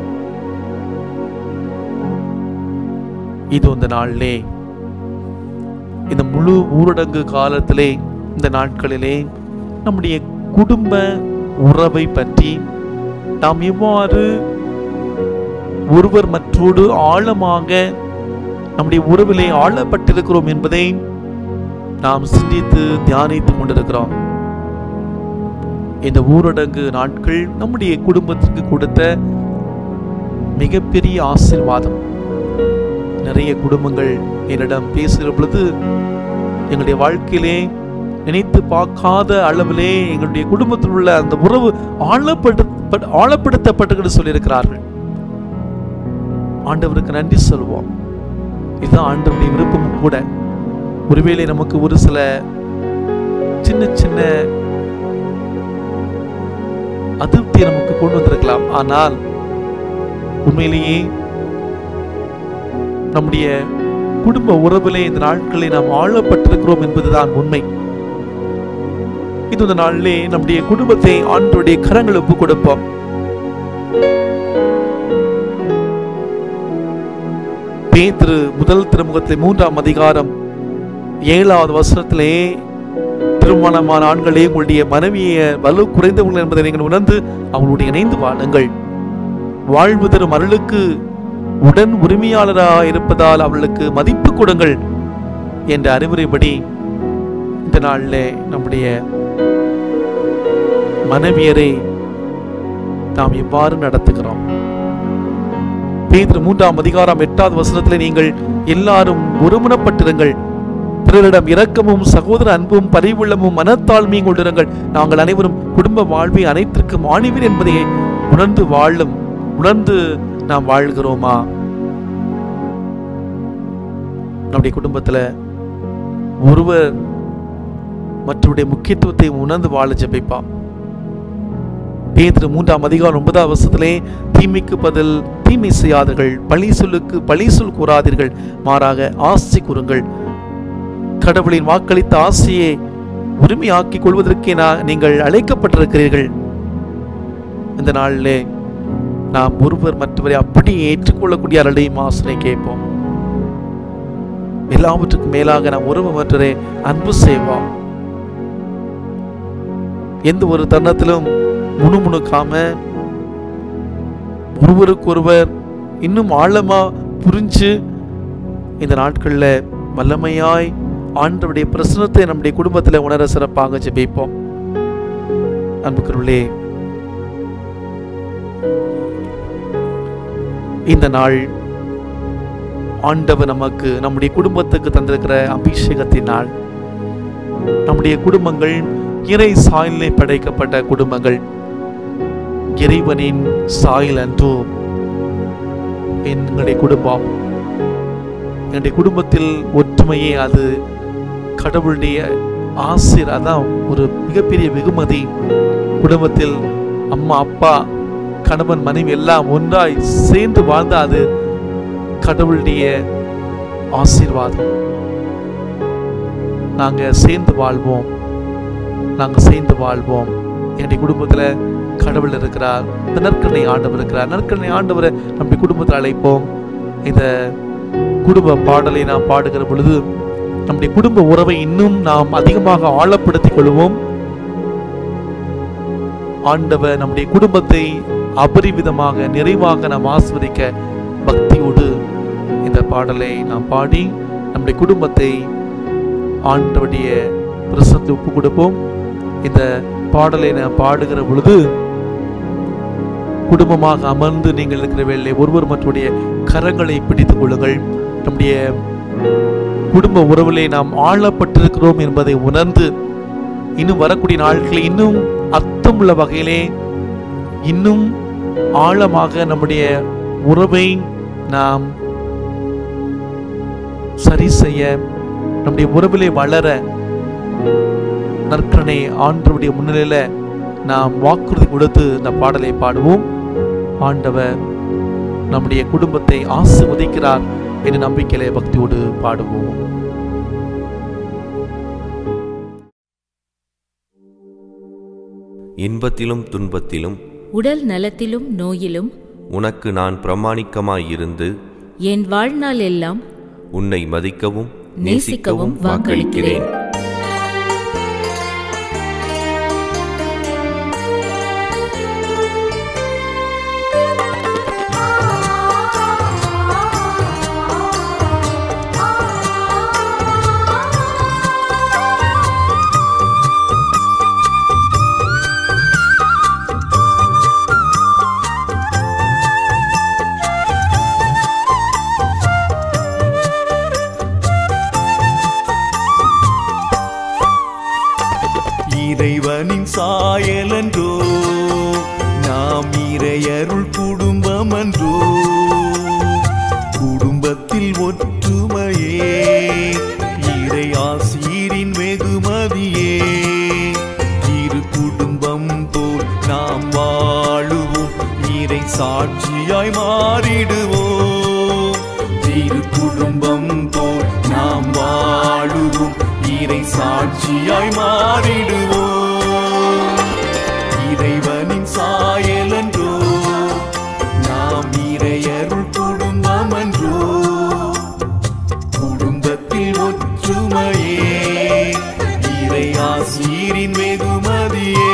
இது இந்த நாளிலே இந்த முழு ஊரடங்கு காலத்திலே இந்த நாட்களிலே நம்முடைய குடும்ப உறவை பற்றி நாம் எவ்வாறு ஒருவர் மற்றோடு ஆழமாக நம்முடைய உறவிலே ஆழப்பட்டிருக்கிறோம் என்பதை நாம் சிந்தித்து தியானித்துக் கொண்டிருக்கிறோம் இந்த ஊரடங்கு நாட்கள் நம்முடைய குடும்பத்திற்கு கொடுத்த மிகப்பெரிய ஆசீர்வாதம் நிறைய குடும்பங்கள் என்னிடம் பேசுகிற பொழுது எங்களுடைய வாழ்க்கையிலே நினைத்து பார்க்காத அளவிலே எங்களுடைய குடும்பத்தில் உள்ள அந்த உறவு ஆழப்படுத்த ஆழப்படுத்தப்பட்டு சொல்லியிருக்கிறார்கள் ஆண்டவருக்கு நன்றி சொல்வோம் இதுதான் ஆண்டவருடைய விருப்பமும் கூட ஒருவேளை நமக்கு ஒரு சில சின்ன சின்ன அதிருப்தியை நமக்கு கொண்டு வந்திருக்கலாம் ஆனால் உண்மையிலேயே நம்முடைய குடும்ப உறவிலே இந்த நாட்களை நாம் ஆளப்பட்டிருக்கிறோம் என்பதுதான் உண்மை இந்த நாளிலே நம்முடைய குடும்பத்தை ஆண்டோடைய கரங்கள் ஒப்பு கொடுப்போம் பேதுரு முதல் திருமுகத்திலே மூன்றாம் அதிகாரம் ஏழாவது வசனத்திலே திருமணமான ஆண்களே உங்களுடைய மனைவியை வலு குறைந்தவர்கள் என்பதை நீங்கள் உணர்ந்து அவங்களுடைய இணைந்து வாழுங்கள் வாழ்வு தரும் அருளுக்கு உடன் உரிமையாளராக இருப்பதால் அவளுக்கு மதிப்பு கொடுங்கள் என்ற அறிவுரைப்படி இந்த நாளில் நம்முடைய மனைவியரை நாம் எவ்வாறு நடத்துகிறோம் பேதுரு மூன்றாம் அதிகாரம் எட்டாவது வசனத்திலே நீங்கள் எல்லாரும் ஒருமனப்பட்டிருங்கள் பிறரிடம் இரக்கமும் சகோதர அன்பும் பரிவுள்ளமும் மனத்தாழ்மையும் கொண்டிருங்கள் நாங்கள் அனைவரும் குடும்ப வாழ்வை அனைத்திற்கும் ஆணிவர் என்பதை உணர்ந்து வாழும் உணர்ந்து நாம் வாழ்கிறோமா நம்முடைய குடும்பத்துல ஒருவர் மற்றவருடைய முக்கியத்துவத்தை உணர்ந்து வாழ ஜெபிப்பான் பேதுரு மூன்றாம் அதிகாரம் ஒன்பதாம் வருஷத்திலே தீமைக்கு பதில் தீமை செய்யாதீர்கள் பழி சொல்லுக்கு பழி சொல் கூறாதீர்கள் மாறாக ஆசை கூறுங்கள் கடவுளின் வாக்களித்த ஆசையை உரிமையாக்கிக் கொள்வதற்கே நான் நீங்கள் அழைக்கப்பட்டிருக்கிறீர்கள் இந்த நாளிலே நாம் ஒருவர் மற்றவரை அப்படியே ஏற்றுக்கொள்ளக்கூடிய அருளையும் ஆசனை கேட்போம் எல்லாவற்றுக்கும் மேலாக நாம் ஒருவர் மற்றவரை அன்பு செய்வோம் எந்த ஒரு தருணத்திலும் முணுமுணுக்காம ஒருவருக்கொருவர் இன்னும் ஆழமா புரிஞ்சு இந்த நாட்கள்ல வல்லமையாய் ஆண்டவருடைய பிரசனத்தை நம்முடைய குடும்பத்துல உணர சிறப்பாக ஜெபிப்போம் அன்புக்குள்ளே இந்த நாள் ஆண்டவர் நமக்கு நம்முடைய குடும்பத்துக்கு தந்திருக்கிற அபிஷேகத்தின் நாள் நம்முடைய குடும்பங்கள் இறை சாயலிலே படைக்கப்பட்ட குடும்பங்கள் இறைவனின் சாயல் அன்றோ எங்களுடைய குடும்பம் என்னுடைய குடும்பத்தில் ஒற்றுமையே அது கடவுளுடைய ஆசிர் அதான் ஒரு மிகப்பெரிய வெகுமதி குடும்பத்தில் அம்மா அப்பா கணவன் மனைவி எல்லாம் ஒன்றாய் சேர்ந்து வாழ்ந்தா அது கடவுளுடைய ஆசீர்வாதம் நாங்க சேர்ந்து வாழ்வோம் நாங்க சேர்ந்து வாழ்வோம் என்னுடைய குடும்பத்துல கடவுள் இருக்கிறார் இந்த நற்கரணை ஆண்டவர் இருக்கிறார் நற்கரணை ஆண்டவரை நம்முடைய குடும்பத்தில் அழைப்போம் இந்த குடும்ப பாடலை நாம் பாடுகிற பொழுது நம்முடைய குடும்ப உறவை இன்னும் நாம் அதிகமாக ஆழப்படுத்திக் கொள்வோம் ஆண்டவர் நம்முடைய குடும்பத்தை அபரிவிதமாக நிறைவாக நாம் ஆஸ்வதிக்க பக்தியோடு இந்த பாடலை நாம் பாடி நம்முடைய குடும்பத்தை ஆண்டவருடைய பிரசத்தை ஒப்பு கொடுப்போம் இந்த பாடலை நாம் பாடுகிற பொழுது குடும்பமாக அமர்ந்து நீங்கள் இருக்கிற வேலை ஒருவர் மற்றவருடைய கரங்களை பிடித்துக் கொள்ளுங்கள் நம்முடைய குடும்ப உறவிலே நாம் ஆளப்பட்டிருக்கிறோம் என்பதை உணர்ந்து இன்னும் வரக்கூடிய நாட்களில் இன்னும் அர்த்தமுள்ள வகையிலே இன்னும் ஆழமாக நம்முடைய உறவை நாம் சரி செய்ய நம்முடைய உறவிலே வளர நற்கரணை ஆண்டவருடைய முன்னிலையில நாம் வாக்குறுதி கொடுத்து இந்த பாடலை பாடுவோம் ஆண்டவர் நம்முடைய குடும்பத்தை ஆசிர்வதிக்கிறார் என்ற நம்பிக்கையிலே பக்தியோடு பாடுவோம் இன்பத்திலும் துன்பத்திலும் உடல் நலத்திலும் நோயிலும் உனக்கு நான் பிரமாணிக்கமாயிருந்து என் வாழ்நாள் எல்லாம் உன்னை மதிக்கவும் நேசிக்கவும் நேசிக்கவும் வாக்களிக்கிறேன் இறைவனின் சாயலன்றோ நாம் இறையருள் குடும்பம் அன்றோ குடும்பத்தில் ஒற்றுமையே இறை ஆசீரின் வெகுமதியே இரு குடும்பம் போல் நாம் வாழுவோம் இறை சாட்சியாய் மாறிடுவோம் இரு குடும்பம் போல் சாட்சியாய் மாறிடுவோம் இறைவனின் சாயலன்றோ நாம் இறையருள் குடும்பம் அன்றோ குடும்பத்தில் ஒற்றுமையே இறை ஆசீரின் வெகுமதியே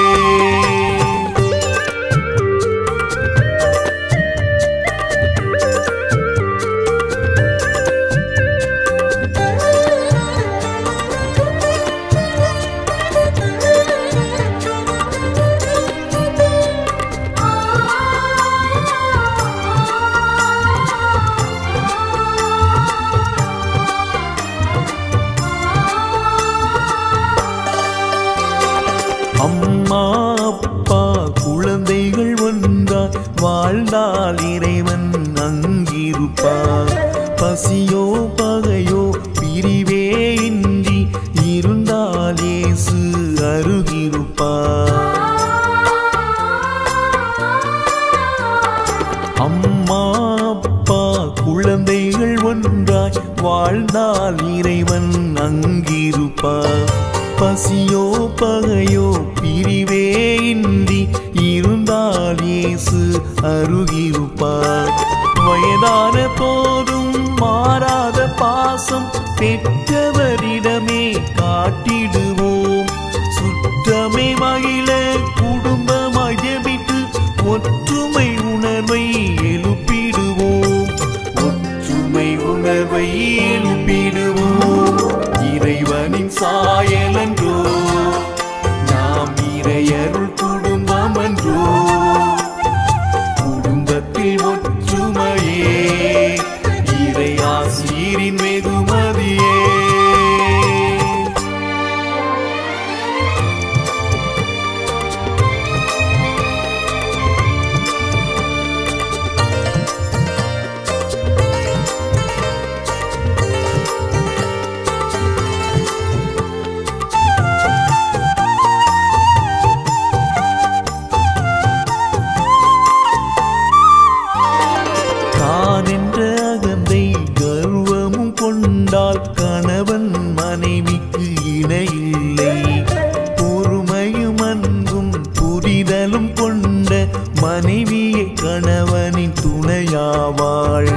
அம்மா அப்பா குழந்தைகள் ஒன்றாய் வாழ்ந்தால் இறைவன் அங்கிருப்பார் பசியோ பகையோ பிரிவே இன்றி இருந்தால் இயேசு அருகிருப்பார் அம்மா அப்பா குழந்தைகள் ஒன்றாய் வாழ்ந்தால் இறைவன் அங்கிருப்பார் பசியோ பகையோ பிரிவே இன்றி இருந்தால் இயேசு அருகிருப்பார் வயதான போதும் மாறாத பாசம் பெற்றவரிடமே காட்டிடுவோம் சுற்றமை மகிழ குடும்பமாய் ஜெபித்து ஒற்றுமை உணர்வை எழுப்பிடுவோம் ஒற்றுமை உணர்வை எழுப்பிடுவோம் இறைவனின் சாயலன்றோ நாம் இறையருள் குடும்பம் அன்றோ குடும்பத்தில் ஒற்றுமையே இறை ஆசீரின் வெகுமதியே தான் என்ற அகந்தை கர்வமும் கொண்டால் கணவன் மனைவிக்கு இணையில்லை பொறுமையும் அன்பும் புரிதலும் கொண்ட மனைவியை கணவனின் துணையாவாள்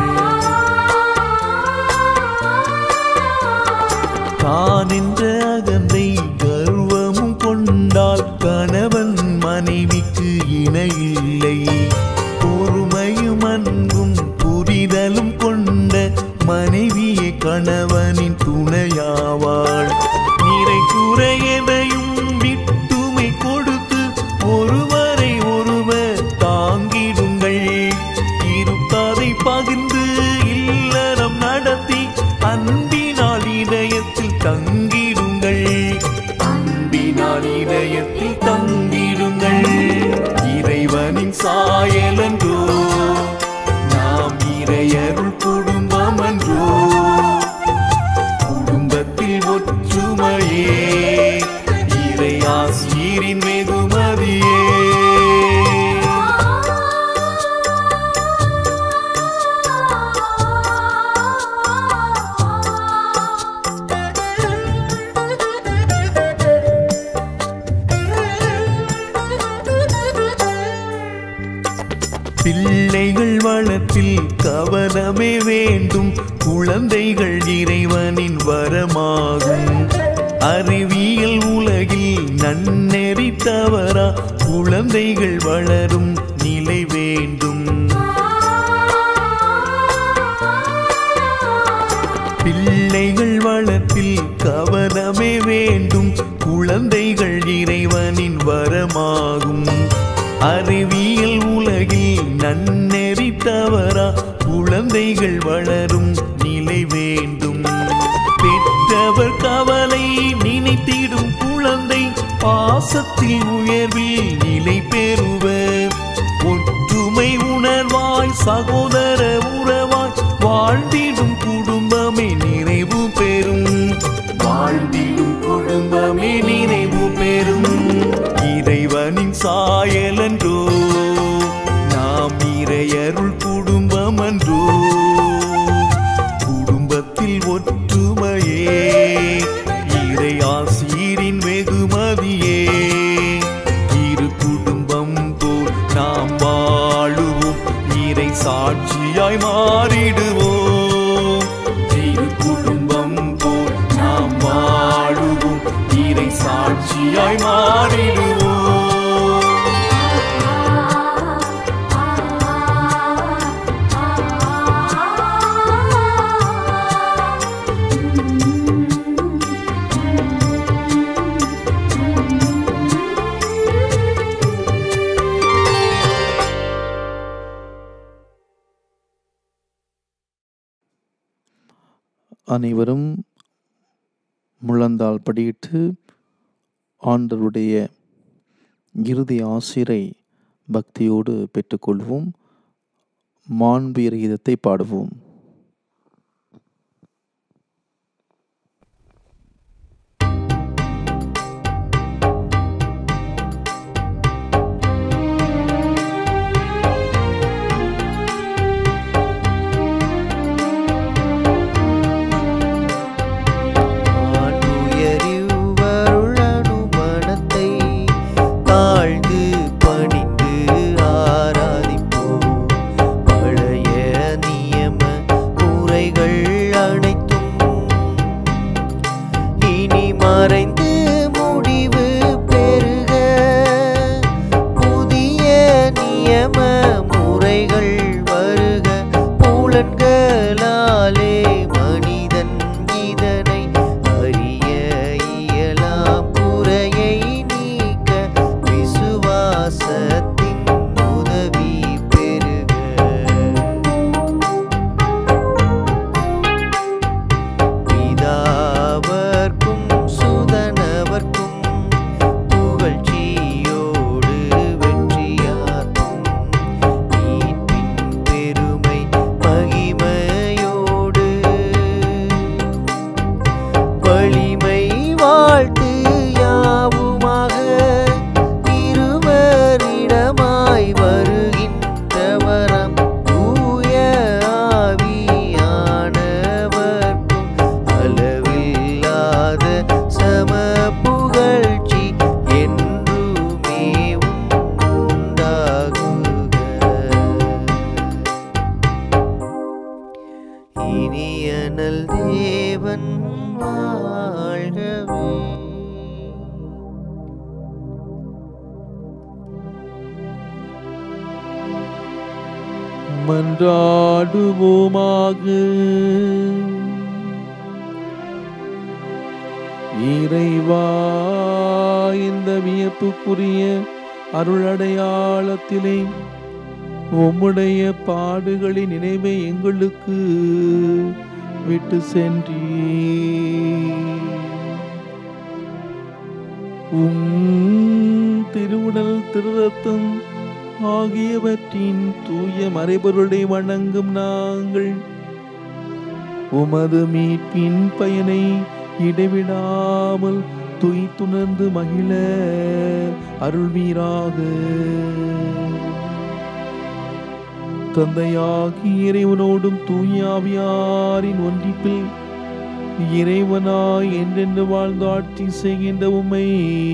தான் என்ற அகந்தை கர்வமும் கொண்டால் கணவன் மனைவிக்கு இணையில்லை பொறுமையும் அன்பும் புரிதலும் கொண்ட மனைவியை கணவனின் துணையாவாள் நிறை குறையதையும் விட்டுமை கொடுத்து ஒருவரை ஒருவர் தாங்கிடுங்கள் இருப்பதை பகிர்ந்து இல்லறம் நடத்தி அன்பினால் இதயத்தில் தங்கிடுங்கள் அன்பினால் இதயத்தில் தங்கிடுங்கள் இறைவனின் சாயலன்றோ நாம் இறையருள் குடும்பம் அன்றோ குடும்பத்தில் ஒற்றுமையே இறை ஆசீரின் வெகுமதியே பிள்ளைகள் வளர்ப்பில் கவனமே வேண்டும் குழந்தைகள் இறைவனின் வரமாகும் அறிவியல் உலகில் நன்னெறி தவறா குழந்தைகள் வளரும் நிலை வேண்டும் பிள்ளைகள் வளர்ப்பில் கவனமே வேண்டும் குழந்தைகள் இறைவனின் வரமாகும் அறிவியல் உலகில் நன்னெறி தவறா குழந்தைகள் வளரும் நிலை வேண்டும் பெற்றவர் கவலை நினைத்திடும் குழந்தை பாசத்தில் உயர்வில் நிலை பெறுவர் ஒற்றுமை உணர்வாய் சகோதர உறவாய் வாழ்ந்திடும் குடும்பமே நிறைவு பெறும் வாழ்ந்திடும் குடும்பமே நிறைவு பெறும் இறைவனின் சாயலன்றோ நாம் இறையருள் குடும்பம் அன்றோ குடும்பத்தில் ஒற்றுமையே இறை ஆசை ஒளியாய் மாறிடுவோம் அனைவரும் முழந்தால் படியிட்டு ஆண்டவருடைய இறுதி ஆசிரை பக்தியோடு பெற்றுக்கொள்வோம் மாண்பு கீதத்தை பாடுவோம் ஆண்டுயரிவருளனு மனத்தை தாழ்ந்து பணிந்து ஆராதிப்போம் பழைய நியம முறைகள் அனைத்தும் இனி மறைந்து முடிவு பெறுக புதிய நியம முறைகள் வருக புலன்களாலே மனிதன் இதனை அறிய இயலாம் குறையை நீக்க விசுவாசத்தின் உதவி பெறுக பிதாவர்க்கும் சுதனவர்க்கும் புகழ்ச்சியோடு வெற்றியார்க்கும் மீட்பின் பெருமை மகிமையோடு வலிமை வாழ்த்து யாவுமாக இருவரிடமாய் வருகின்றவரம் தூய ஆவியானவர்க்கும் அளவில்லாத சம புகழ்ச்சி என்றுமே உண்டாகுக இனியனல் தேவன் வாழ்கவே மன்றாடுவோமாக இறைவா இந்த வியப்புக்குரிய அருளடையாளத்திலே உம்முடைய பாடுகளின் நினைவை எங்களுக்கு விட்டு சென்றீ உம் திருவுடல் திருரத்தம் ஆகியவற்றின் தூய மறைபொருளை வணங்கும் நாங்கள் உமது மீட்பின் பயனை இடைவிடாமல் துய்த்துணர்ந்து மகிழ அருள்வீராக தந்தையாகி இறைவனோடும் தூயாவியாரின் ஒன்றிப்பில் இறைவனாய் என்றென்று வாழ்ந்து ஆட்சி செய்கின்ற உம்மை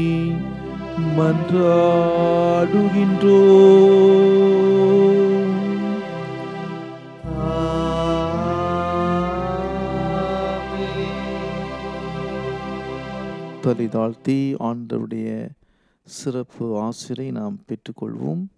மன்றாடுகின்றோ தலை தாழ்த்தி ஆண்டவருடைய சிறப்பு ஆசிரை நாம் பெற்றுக்கொள்வோம்